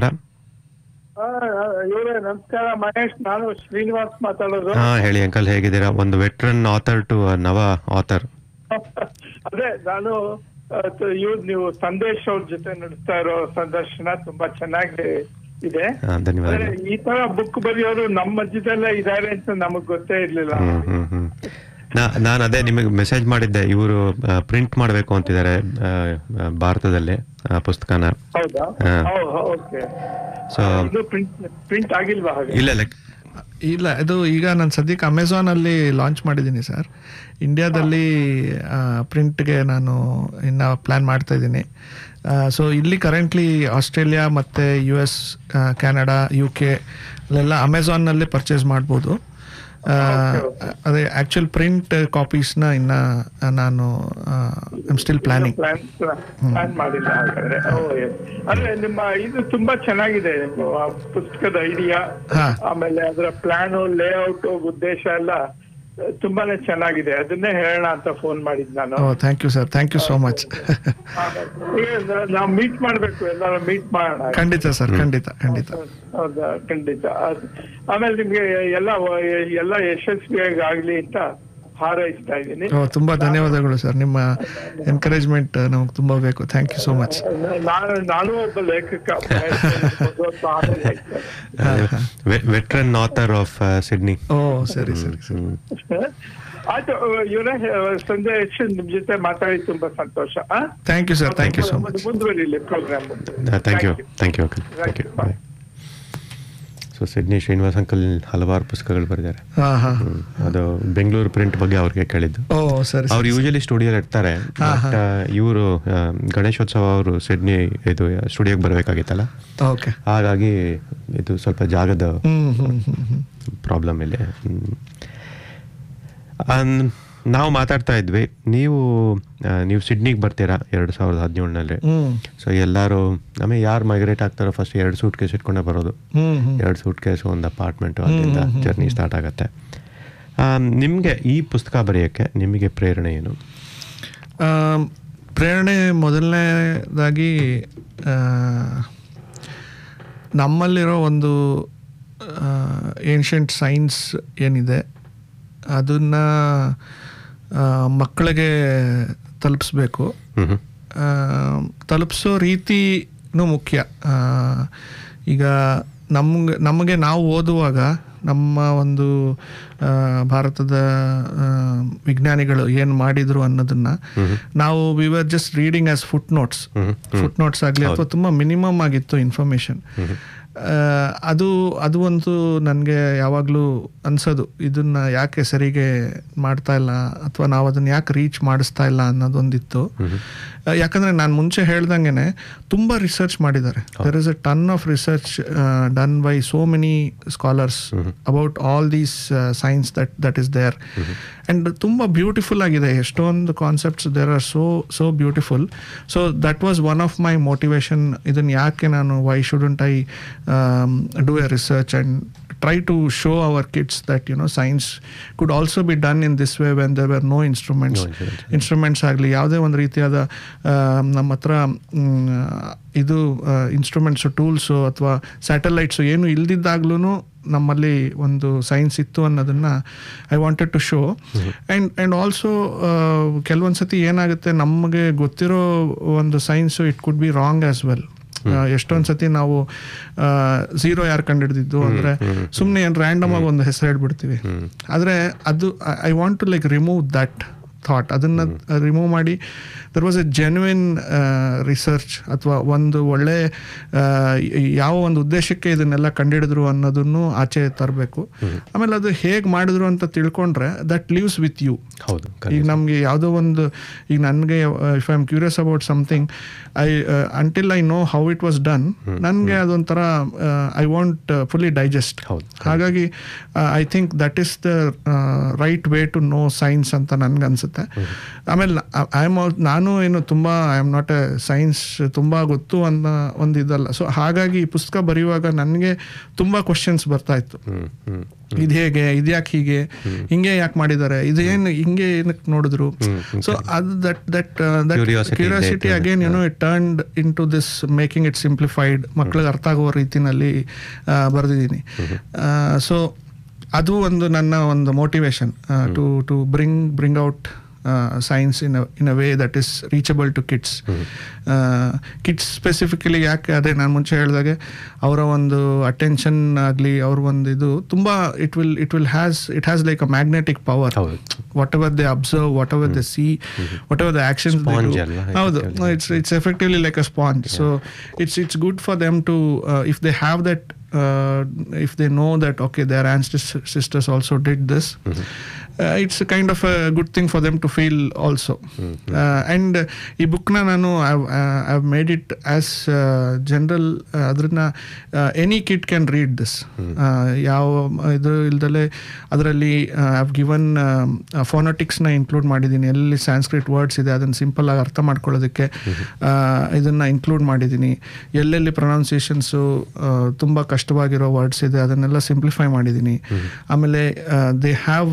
ಇವರೇ ನಮಸ್ಕಾರ ಮಹೇಶ್ ನಾನು ಶ್ರೀನಿವಾಸ್ ಮಾತಾಡೋದು ಹಾ ಹೇಳಿ ಅಂಕಲ್ ಹೇಗಿದ್ದೀರಾ ಒಂದು ವೆಟ್ರನ್ ಆಥರ್ ಟು ನವ ಆಥರ್ ಅದೇ ನಾನು ಇವ್ರು ನೀವು ಸಂದೇಶ್ ಅವ್ರ ಜೊತೆ ನಡೆಸ್ತಾ ಇರೋ ಸಂದರ್ಶನ ತುಂಬಾ ಚೆನ್ನಾಗಿ ಇದೆ ಹಾ, ಧನ್ಯವಾದಗಳು ಆದ್ರೆ ಈ ತರ ಬುಕ್ ಬರೆಯೋರು ನಮ್ಮ ಮಧ್ಯದಲ್ಲೇ ಇದಾರೆ ಅಂತ ನಮಗ್ ಗೊತ್ತೇ ಇರ್ಲಿಲ್ಲ ಹ್ಮ್ ಹ್ಮ್ ಹ್ಮ್ ನಾನು ಅದೇ ನಿಮಗೆ ಮೆಸೇಜ್ ಮಾಡಿದ್ದೆ ಇವರು ಪ್ರಿಂಟ್ ಮಾಡಬೇಕು ಅಂತಿದ್ದಾರೆ ಆ, ಆ, ಭಾರತದಲ್ಲಿ ಆ ಪುಸ್ತಕನ ಹೌದಾ ಹಾ. ಓಕೆ ಸೊ ಇದು ಪ್ರಿಂಟ್ ಪ್ರಿಂಟ್ ಆಗಿಲ್ವಾ ಹಾಗೆ ಇಲ್ಲ ಇಲ್ಲ ಇಲ್ಲ ಇದು ಈಗ ನಾನು ಸದ್ಯಕ್ಕೆ ಅಮೆಝಾನಲ್ಲಿ ಲಾಂಚ್ ಮಾಡಿದ್ದೀನಿ ಸರ್ ಇಂಡಿಯಾದಲ್ಲಿ ಪ್ರಿಂಟ್ಗೆ ನಾನು ಇನ್ನು ಪ್ಲ್ಯಾನ್ ಮಾಡ್ತಾ ಇದ್ದೀನಿ ಸೊ ಇಲ್ಲಿ ಕರೆಂಟ್ಲಿ ಆಸ್ಟ್ರೇಲಿಯಾ ಮತ್ತು U S Canada U K ಅಲ್ಲೆಲ್ಲ ಅಮೆಝಾನ್ನಲ್ಲಿ ಪರ್ಚೇಸ್ ಮಾಡ್ಬೋದು ಆ, ಅದೇ ಆ್ಯಕ್ಚುಲ್ ಪ್ರಿಂಟ್ ಕಾಪೀಸ್ನ ಇನ್ನು ನಾನು I'm still planning plan plan ಮಾಡಿಲ್ಲ ಹಾಗಾದ್ರೆ ಓ, yes. ಅಂದ್ರೆ ನಿಮ್ಮ ಇದು ತುಂಬಾ ಚೆನ್ನಾಗಿದೆ ನಿಮ್ಮ ಆ ಪುಸ್ತಕದ ಐಡಿಯಾ ಹಾ. ಆಮೇಲೆ ಅದರ ಪ್ಲಾನ್ ಲೇಔಟ್ ಉದ್ದೇಶ ಎಲ್ಲ ಆ, ತುಂಬಾನೇ ಚೆನ್ನಾಗಿದೆ ಅದನ್ನೇ ಹೇಳೋಣ ಅಂತ ಫೋನ್ ಮಾಡಿದ್ ನಾನು oh thank you sir thank you so much ಈಗ ನಾವು ಮೀಟ್ ಮಾಡ್ಬೇಕು ಎಲ್ಲರೂ ಮೀಟ್ ಮಾಡೋಣ ಖಂಡಿತ ಸರ್ ಖಂಡಿತ ಖಂಡಿತ ಹೌದಾ ಖಂಡಿತ ಅದ್- ಆಮೇಲೆ ನಿಮ್ಗೆ ಎಲ್ಲ ಎಲ್ಲ ಯಶಸ್ವಿಯಾಗಿ ಆಗ್ಲಿ ಅಂತ ಹಾರೈಸ್ತಾ ಇದ್ದೀನಿ ಓ ತುಂಬ ಧನ್ಯವಾದಗಳು ಸರ್ ನಿಮ್ಮ ಎನ್ಕರೇಜ್ಮೆಂಟ್ ನಮಗೆ ತುಂಬ ಬೇಕು ಥ್ಯಾಂಕ್ ಯು ಸೋ ಮಚ್ ನಾನು ನಾನು ಒಬ್ಬ ಲೇಖಕ ವೆಟ್ರನ್ ಆಥರ್ ಆಫ್ ಸಿಡ್ನಿ ಓ ಸರಿ ಸರಿ ಆಯ್ತು ಇವರೇ ಸಂದೇಶ್ ನಿಮ್ ಜೊತೆ ಮಾತಾಡಿ ತುಂಬಾ ಸಂತೋಷ ಆ? Thank you sir thank you so much ಮುಂದುವರಿಲಿ programme thank you thank you uncle thank you bye so Sydney Srinivas uncle ಹಲವಾರು ಪುಸ್ತಕಗಳು ಬರೆದಿದ್ದಾರೆ ಹಾ ಹಾ ಹ್ಮ್. ಅದು ಬೆಂಗಳೂರು ಪ್ರಿಂಟ್ ಬಗ್ಗೆ ಅವ್ರಿಗೆ ಕೇಳಿದ್ದು ಓ ಸರಿ ಅವ್ರು ಯೂಶಲಿ ಸ್ಟುಡಿಯೋಲಿ ಇರ್ತಾರೆ ಬಟ್ ಇವರು ಗಣೇಶೋತ್ಸವ ಅವರು ಸಿಡ್ನಿ ಇದು ಸ್ಟುಡಿಯೋಗೆ ಬರಬೇಕಾಗಿತ್ತಲ್ಲ ಓಕೆ ಹಾಗಾಗಿ ಇದು ಸ್ವಲ್ಪ ಜಾಗದ ಹ್ಮ್ ಹ್ಮ್ ಹ್ಮ್ ಹ್ಮ್ ಪ್ರಾಬ್ಲಮ್ ಇಲ್ಲಿ ಹ್ಮ್. ಅನ್- ನಾವು ಮಾತಾಡ್ತಾ ಇದ್ವಿ ನೀವು ಆ, ನೀವು ಸಿಡ್ನಿಗೆ ಬರ್ತೀರಾ ಎರಡು ಸಾವಿರದ ಹದಿನೇಳನಲ್ಲಿ ಹ್ಮ್ ಸೊ ಎಲ್ಲರೂ ಆಮೇಲೆ ಯಾರು ಮೈಗ್ರೇಟ್ ಆಗ್ತಾರೋ ಫಸ್ಟ್ ಎರಡು ಸೂಟ್ ಕೇಸ್ ಇಟ್ಕೊಂಡೇ ಬರೋದು ಹ್ಮ್ ಹ್ಮ್ ಎರಡು ಸೂಟ್ ಕೇಸ್ ಒಂದು ಅಪಾರ್ಟ್ಮೆಂಟು ಅಲ್ಲಿಂದ ಜರ್ನಿ ಸ್ಟಾರ್ಟ್ ಆಗುತ್ತೆ ನಿಮಗೆ ಈ ಪುಸ್ತಕ ಬರೆಯೋಕ್ಕೆ ನಿಮಗೆ ಪ್ರೇರಣೆ ಏನು ಆಮ್, ಪ್ರೇರಣೆ ಮೊದಲನೇದಾಗಿ ಆ, ನಮ್ಮಲ್ಲಿರೋ ಒಂದು ಏನ್ಷಂಟ್ ಸೈನ್ಸ್ ಏನಿದೆ ಅದನ್ನು ಮಕ್ಕಳಿಗೆ ತಲುಪಿಸ್ಬೇಕು ಹ್ಮ್ ಆ, ತಲುಪಿಸೋ ರೀತಿನೂ ಮುಖ್ಯ ಆ, ಈಗ ನಮ್ಗೆ ನಮಗೆ ನಾವು ಓದುವಾಗ ನಮ್ಮ ಒಂದು ಆ, ಭಾರತದ ಆ, ವಿಜ್ಞಾನಿಗಳು ಏನು ಮಾಡಿದ್ರು ಅನ್ನೋದನ್ನ ನಾವು we were just reading as footnotes footnotes ಆಗಲಿ ಅಥವಾ ತುಂಬ ಮಿನಿಮಮ್ ಆಗಿತ್ತು ಇನ್ಫಾರ್ಮೇಷನ್ ಅದು ಅದು ಒಂದು ನನಗೆ ಯಾವಾಗಲೂ ಅನ್ಸೋದು ಇದನ್ನ ಯಾಕೆ ಸರಿಗೆ ಮಾಡ್ತಾ ಇಲ್ಲ ಅಥವಾ ನಾವು ಅದನ್ನ ಯಾಕೆ ರೀಚ್ ಮಾಡಿಸ್ತಾ ಇಲ್ಲ ಅನ್ನೋದೊಂದಿತ್ತು ಆ, ಯಾಕಂದ್ರೆ ನಾನು ಮುಂಚೆ ಹೇಳ್ದಂಗೆನೆ ತುಂಬ ರಿಸರ್ಚ್ ಮಾಡಿದ್ದಾರೆ there is a ton of research done by so many scholars about all these science that that is there and ತುಂಬ ಬ್ಯೂಟಿಫುಲ್ ಆಗಿದೆ ಎಷ್ಟೊಂದು concepts there are so so beautiful so that was one of my motivation ಇದನ್ನು ಯಾಕೆ ನಾನು why shouldn't I do a research and try to show our kids that you know science could also be done in this way when there were no instruments instruments ಆಗಲಿ ಯಾವುದೇ ಒಂದು ರೀತಿಯಾದ ಆ, ನಮ್ಮ ಹತ್ರ ಮ್, ಇದು ಇನ್ಸ್ಟ್ರೂಮೆಂಟ್ಸು ಟೂಲ್ಸು ಅಥವಾ ಸ್ಯಾಟಲೈಟ್ಸು ಏನು ಇಲ್ದಿದ್ದಾಗ್ಲೂ ನಮ್ಮಲ್ಲಿ ಒಂದು ಸೈನ್ಸ್ ಇತ್ತು ಅನ್ನೋದನ್ನು I wanted to show and and also ಕೆಲವೊಂದು ಸತಿ ಏನಾಗುತ್ತೆ ನಮಗೆ ಗೊತ್ತಿರೋ ಒಂದು science it could be wrong as well ಎಷ್ಟೊಂದ್ ಸತಿ ನಾವು ಝೀರೋ ಯಾರು ಕಂಡಿಡ್ದಿದ್ದು ಅಂದ್ರೆ ಸುಮ್ಮನೆ ಏನು ರ್ಯಾಂಡಮ್ ಆಗಿ ಒಂದು ಹೆಸರು ಹೇಳ್ಬಿಡ್ತೀವಿ ಆದರೆ ಅದು I want to like remove that thought ಅದನ್ನು ರಿಮೂವ್ ಮಾಡಿ there was a genuine research ಅಥವಾ ಒಂದು ಒಳ್ಳೆ ಆ, ಯಾವ ಒಂದು ಉದ್ದೇಶಕ್ಕೆ ಇದನ್ನೆಲ್ಲ ಕಂಡಿಡಿದ್ರು ಅನ್ನೋದನ್ನು ಆಚೆ ತರಬೇಕು ಆಮೇಲೆ ಅದು ಹೇಗೆ ಮಾಡಿದ್ರು ಅಂತ ತಿಳ್ಕೊಂಡ್ರೆ ದಟ್ ಲೀವ್ಸ್ ವಿತ್ ಯು ಹೌದು ಈಗ ನಮಗೆ ಯಾವುದೋ ಒಂದು ಈಗ ನನಗೆ if I am curious about something I until I know how it was done ನನಗೆ ಅದೊಂಥರ ಐ ವಾಂಟ್ ಫುಲ್ಲಿ ಡೈಜೆಸ್ಟ್ ಹಾಗಾಗಿ I think that is the right way to know science ಅಂತ ನನ್ಗೆ ಅನ್ಸುತ್ತೆ ಆಮೇಲೆ ಐ ಆಮ್ ನಾನು ಏನು ತುಂಬ I am not a science ತುಂಬ ಗೊತ್ತು ಅನ್ನೋ ಒಂದು ಇದಲ್ಲ ಸೊ ಹಾಗಾಗಿ ಈ ಪುಸ್ತಕ ಬರೆಯುವಾಗ ನನಗೆ ತುಂಬ ಕ್ವಶನ್ಸ್ ಬರ್ತಾ ಇತ್ತು ಇದು ಹೇಗೆ ಇದು ಯಾಕೆ ಹೀಗೆ ಹಿಂಗೆ ಯಾಕೆ ಮಾಡಿದ್ದಾರೆ ಇದು ಏನು ಹಿಂಗೆ ಏನಕ್ಕೆ ನೋಡಿದ್ರು ಸೊ ಅದು ದಟ್ ದಟ್ Curiosity ಕ್ಯೂರಿಯಾಸಿಟಿ ಇದೆ. Again you know it turned into this making it simplified ಮಕ್ಳಿಗೆ ಅರ್ಥ ಆಗೋ ರೀತಿನಲ್ಲಿ ಬರೆದಿದ್ದೀನಿ ಸೊ ಅದು ಒಂದು ನನ್ನ ಒಂದು motivation to to bring bring out science in in a way that is reachable to kids kids specifically ಯಾಕೆ ಅದೇ ನಾನು ಮುಂಚೆ ಹೇಳಿದಾಗೆ ಅವರ ಒಂದು ಅಟೆನ್ಷನ್ ಆಗಲಿ ಅವ್ರ ಒಂದು ಇದು ತುಂಬ it will it will has it has like a magnetic power whatever they observe whatever they see whatever the actions Sponge ಅಲ್ವಾ? ಹೌದು it's it's effectively like a sponge so it's it's good for them to uh, if they have that uh, if they know that okay their ancestors also did this uh, it's a kind of a good thing for them to feel also uh, and ಈ ಬುಕ್ನ ನಾನು I've made it as general ಅದನ್ನ any kid can read this ಯಾವ ಇದು ಇಲ್ದಲೆ ಅದರಲ್ಲಿ I've given ಫೋನಟಿಕ್ಸ್ನ include ಮಾಡಿದ್ದೀನಿ ಎಲ್ಲಿ Sanskrit words ಇದೆ ಅದನ್ನು ಸಿಂಪಲ್ ಆಗಿ ಅರ್ಥ ಮಾಡ್ಕೊಳ್ಳೋದಕ್ಕೆ ಆ, ಇದನ್ನ ಇನ್ಕ್ಲೂಡ್ ಮಾಡಿದ್ದೀನಿ ಎಲ್ಲೆಲ್ಲಿ ಪ್ರೊನೌನ್ಸಿಯೇಷನ್ಸು ತುಂಬ ಕಷ್ಟವಾಗಿರೋ ವರ್ಡ್ಸ್ ಇದೆ ಅದನ್ನೆಲ್ಲ ಸಿಂಪ್ಲಿಫೈ ಮಾಡಿದ್ದೀನಿ ಆಮೇಲೆ they have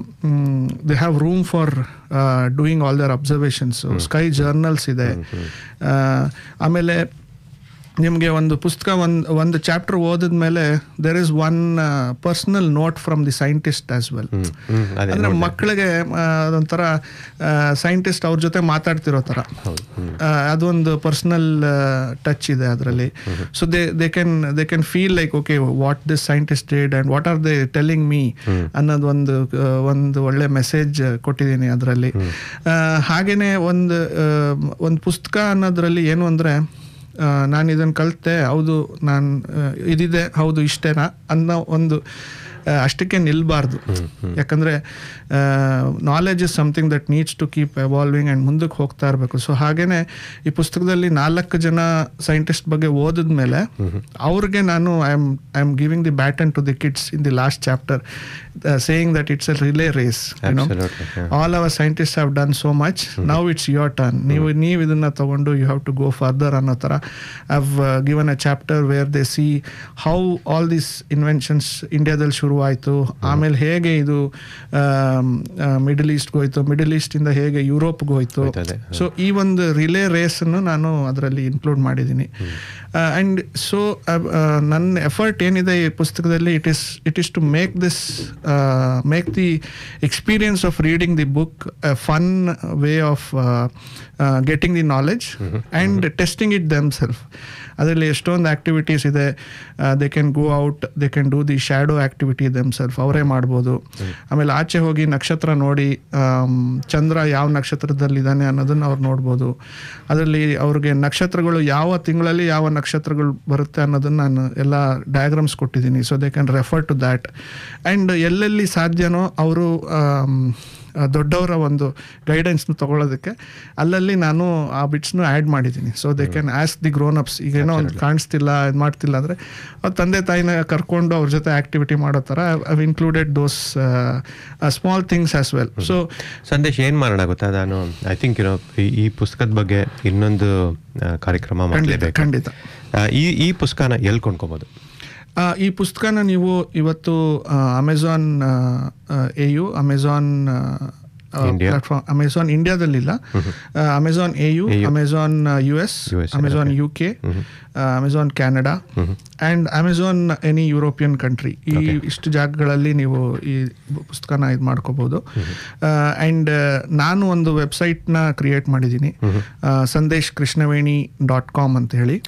they have room for doing all their observations sky journals ಇದೆ ಆ, ಆಮೇಲೆ ನಿಮಗೆ ಒಂದು ಪುಸ್ತಕ ಒಂದು ಒಂದು ಚಾಪ್ಟರ್ ಓದಿದ್ಮೇಲೆ there is one personal note from the scientist as well ಅದೇ ಅಂದ್ರೆ ಮಕ್ಕಳಿಗೆ ಆ, ಅದೊಂಥರ ಸೈಂಟಿಸ್ಟ್ ಅವ್ರ ಜೊತೆ ಮಾತಾಡ್ತಿರೋ ಥರ ಆ, ಅದೊಂದು ಪರ್ಸನಲ್ ಟಚ್ ಇದೆ ಅದರಲ್ಲಿ so they they can they can feel like okay what this scientist did and what are they telling me ಅನ್ನೋದು ಒಂದು ಆ, ಒಂದು ಒಳ್ಳೆ ಮೆಸೇಜ್ ಕೊಟ್ಟಿದ್ದೀನಿ ಅದರಲ್ಲಿ ಹಾಗೇನೆ ಒಂದು ಒಂದು ಪುಸ್ತಕ ಅನ್ನೋದ್ರಲ್ಲಿ ಏನು ಅಂದರೆ ನಾನು ಇದನ್ನು ಕಲಿತೆ ಹೌದು ನಾನು ಇದಿದೆ ಹೌದು ಇಷ್ಟೇನಾ ಅನ್ನೋ ಒಂದು ಆ, ಅಷ್ಟಕ್ಕೆ ನಿಲ್ಬಾರ್ದು ಯಾಕಂದರೆ knowledge is something that needs to keep evolving and ಮುಂದಕ್ಕೆ ಹೋಗ್ತಾ ಇರಬೇಕು ಸೊ ಹಾಗೇನೆ ಈ ಪುಸ್ತಕದಲ್ಲಿ ನಾಲ್ಕು ಜನ ಸೈಂಟಿಸ್ಟ್ ಬಗ್ಗೆ ಓದಿದ ಮೇಲೆ ಅವ್ರಿಗೆ ನಾನು I am I am giving the baton to the kids in the last chapter saying that it's a relay race no Absolutely, yeah. All our scientist have done so much now it's your turn ನೀವು ನೀವು ಇದನ್ನ ತಗೊಂಡು you have to go further ಅನ್ನೋ ಥರ have given a chapter where they see how all these inventions ಇಂಡಿಯಾದಲ್ಲಿ ಶುರುವಾಯಿತು ಆಮೇಲೆ ಹೇಗೆ ಇದು ಮಿಡಲ್ ಈಸ್ಟ್ಗೆ ಹೋಯ್ತು ಮಿಡಲ್ ಈಸ್ಟಿಂದ ಹೇಗೆ ಯುರೋಪ್ಗೆ ಹೋಯ್ತು ಸೊ ಈ ಒಂದು ರಿಲೇ ರೇಸನ್ನು ನಾನು ಅದರಲ್ಲಿ ಇನ್ಕ್ಲೂಡ್ ಮಾಡಿದ್ದೀನಿ ಆ್ಯಂಡ್ ಸೊ ನನ್ನ ಎಫರ್ಟ್ ಏನಿದೆ ಈ ಪುಸ್ತಕದಲ್ಲಿ it is it is to make this make the experience of reading the book fun way of getting the knowledge and testing it them self ಅದರಲ್ಲಿ ಎಷ್ಟೊಂದು ಆ್ಯಕ್ಟಿವಿಟೀಸ್ ಇದೆ they can go out they can do the shadow activity them self ಅವರೇ ಮಾಡ್ಬೋದು ಆಮೇಲೆ ಆಚೆ ಹೋಗಿ ನಕ್ಷತ್ರ ನೋಡಿ ಆಮ್, ಚಂದ್ರ ಯಾವ ನಕ್ಷತ್ರದಲ್ಲಿದ್ದಾನೆ ಅನ್ನೋದನ್ನು ಅವ್ರು ನೋಡ್ಬೋದು ಅದರಲ್ಲಿ ಅವ್ರಿಗೆ ನಕ್ಷತ್ರಗಳು ಯಾವ ತಿಂಗಳಲ್ಲಿ ಯಾವ ನಕ್ಷತ್ರಗಳು ಬರುತ್ತೆ ಅನ್ನೋದನ್ನು ನಾನು ಎಲ್ಲ ಡಯಾಗ್ರಾಮ್ಸ್ ಕೊಟ್ಟಿದ್ದೀನಿ so they can refer to that and ಎಲ್ಲೆಲ್ಲಿ ಸಾಧ್ಯನೋ ಅವರು ದೊಡ್ಡವರ ಒಂದು ಗೈಡೆನ್ಸ್ನ ತಗೊಳ್ಳೋದಕ್ಕೆ ಅಲ್ಲಲ್ಲಿ ನಾನು ಆ ಬಿಟ್ಸ್ನು ಆ್ಯಡ್ ಮಾಡಿದ್ದೀನಿ so they can as the grown ups ಈಗ ಏನೋ ಒಂದು ಕಾಣಿಸ್ತಿಲ್ಲ ಇದು ಮಾಡ್ತಿಲ್ಲ ಅಂದರೆ ಅವ್ರ ತಂದೆ ತಾಯಿನ ಕರ್ಕೊಂಡು ಅವ್ರ ಜೊತೆ ಆ್ಯಕ್ಟಿವಿಟಿ ಮಾಡೋ ಥರ I've included those small things as well so Sandesh ಏನ್ ಮಾಡೋಣ ಗೊತ್ತಾ ನಾನು ಐ ಥಿಂಕ್ ಯುನೋ ಈ ಪುಸ್ತಕದ ಬಗ್ಗೆ ಇನ್ನೊಂದು ಆ, ಕಾರ್ಯಕ್ರಮ ಮಾಡಲೇಬೇಕು ಖಂಡಿತ. ಆ, ಈ ಈ ಪುಸ್ತಕನ ಎಲ್ಲಿ ಕೊಂಡ್ಕೊಬೋದು ಆ, ಈ ಪುಸ್ತಕನ ನೀವು ಇವತ್ತು Amazon A U Amazon India. Platform Amazon ಇಂಡಿಯಾದಲ್ಲಿಲ್ಲ Amazon A U Amazon U S US, Amazon U K Amazon Canada and Amazon any European country ಈ ಇಷ್ಟು ಜಾಗಗಳಲ್ಲಿ ನೀವು ಈ ಪುಸ್ತಕನ ಇದು ಮಾಡ್ಕೋಬೋದು ಆ್ಯಂಡ್ ನಾನು ಒಂದು ವೆಬ್ಸೈಟ್ನ ಕ್ರಿಯೇಟ್ ಮಾಡಿದ್ದೀನಿ ಆ, ಸಂದೇಶ್ ಕೃಷ್ಣವೇಣಿ ಡಾಟ್ ಕಾಮ್ ಅಂತ ಹೇಳಿ ಓಕೆ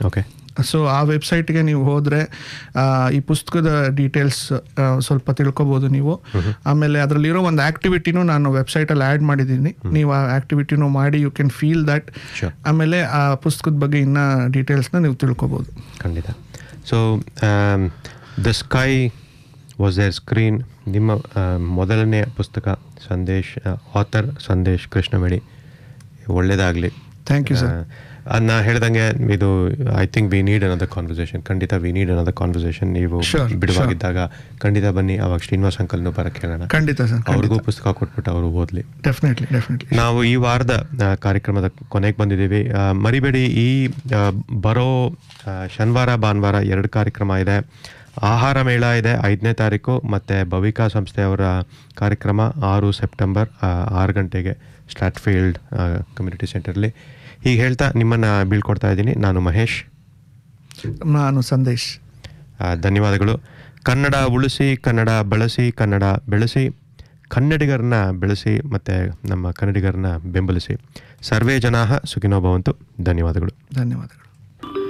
ಸೊ ಆ ವೆಬ್ಸೈಟ್ಗೆ ನೀವು ಹೋದರೆ ಈ ಪುಸ್ತಕದ ಡೀಟೇಲ್ಸ್ ಸ್ವಲ್ಪ ತಿಳ್ಕೊಬೋದು ನೀವು ಆಮೇಲೆ ಅದರಲ್ಲಿರೋ ಒಂದು ಆ್ಯಕ್ಟಿವಿಟಿನೂ ನಾನು ವೆಬ್ಸೈಟಲ್ಲಿ ಆ್ಯಡ್ ಮಾಡಿದ್ದೀನಿ ನೀವು ಆ ಆ್ಯಕ್ಟಿವಿಟಿನೂ ಮಾಡಿ ಯು ಕ್ಯಾನ್ ಫೀಲ್ ದ್ಯಾಟ್ ಆಮೇಲೆ ಆ ಪುಸ್ತಕದ ಬಗ್ಗೆ ಇನ್ನೂ ಡೀಟೇಲ್ಸ್ನ ನೀವು ತಿಳ್ಕೊಬೋದು ಖಂಡಿತ so the sky was their screen ನಿಮ್ಮ ಆ, ಮೊದಲನೇ ಪುಸ್ತಕ ಸಂದೇಶ್ ಆಥರ್ ಸಂದೇಶ್ ಕೃಷ್ಣಬೇಡಿ ಒಳ್ಳೇದಾಗಲಿ Thank you, sir. ನಾ ಹೇಳ್ದಂಗೆ ಇದು I think we need another conversation ಖಂಡಿತ ವಿ ನೀಡ್ ಅನದರ್ ಕಾನ್ವರ್ಸೇಷನ್ ನೀವು Sure, ಬಿಡುವಾಗಿದ್ದಾಗ ಖಂಡಿತ ಬನ್ನಿ ಅವಾಗ ಶ್ರೀನಿವಾಸ್ ಅಂಕಲ್ನು ಬರಕ್ಕೆ ಹೇಳೋಣ ಖಂಡಿತ ಸರ್ ಅವ್ರಿಗೂ ಪುಸ್ತಕ ಕೊಟ್ಬಿಟ್ಟು ಅವರು ಓದಲಿ ಡೆಫಿನೆಟ್ಲಿ ಡೆಫಿನೆಟ್ಲಿ ನಾವು ಈ ವಾರದ ಆ, ಕಾರ್ಯಕ್ರಮದ ಕೊನೆಗೆ ಬಂದಿದ್ದೀವಿ ಆ, ಮರಿಬೇಡಿ ಈ ಆ, ಬರೋ ಆ, ಶನಿವಾರ ಭಾನುವಾರ ಎರಡು ಕಾರ್ಯಕ್ರಮ ಇದೆ ಆಹಾರ ಮೇಳ ಇದೆ ಐದನೇ ತಾರೀಕು ಮತ್ತು ಭವಿಕಾ ಸಂಸ್ಥೆಯವರ ಕಾರ್ಯಕ್ರಮ ಆರು ಸೆಪ್ಟೆಂಬರ್ ಆ, ಆರು ಗಂಟೆಗೆ ಸ್ಟ್ರಾಟ್ಫೀಲ್ಡ್ ಕಮ್ಯುನಿಟಿ ಸೆಂಟರ್ಲಿ ಹೀಗೆ ಹೇಳ್ತಾ ನಿಮ್ಮನ್ನು ಬೀಳ್ಕೊಡ್ತಾ ಇದ್ದೀನಿ ನಾನು ಮಹೇಶ್ ನಾನು ಸಂದೇಶ್ ಆ, ಧನ್ಯವಾದಗಳು ಕನ್ನಡ ಉಳಿಸಿ ಕನ್ನಡ ಬಳಸಿ ಕನ್ನಡ ಬೆಳೆಸಿ ಕನ್ನಡಿಗರನ್ನ ಬೆಳೆಸಿ ಮತ್ತು ನಮ್ಮ ಕನ್ನಡಿಗರನ್ನ ಬೆಂಬಲಿಸಿ ಸರ್ವೇ ಜನಾಹ ಸುಖಿನೋ ಭವಂತು ಧನ್ಯವಾದಗಳು ಧನ್ಯವಾದಗಳು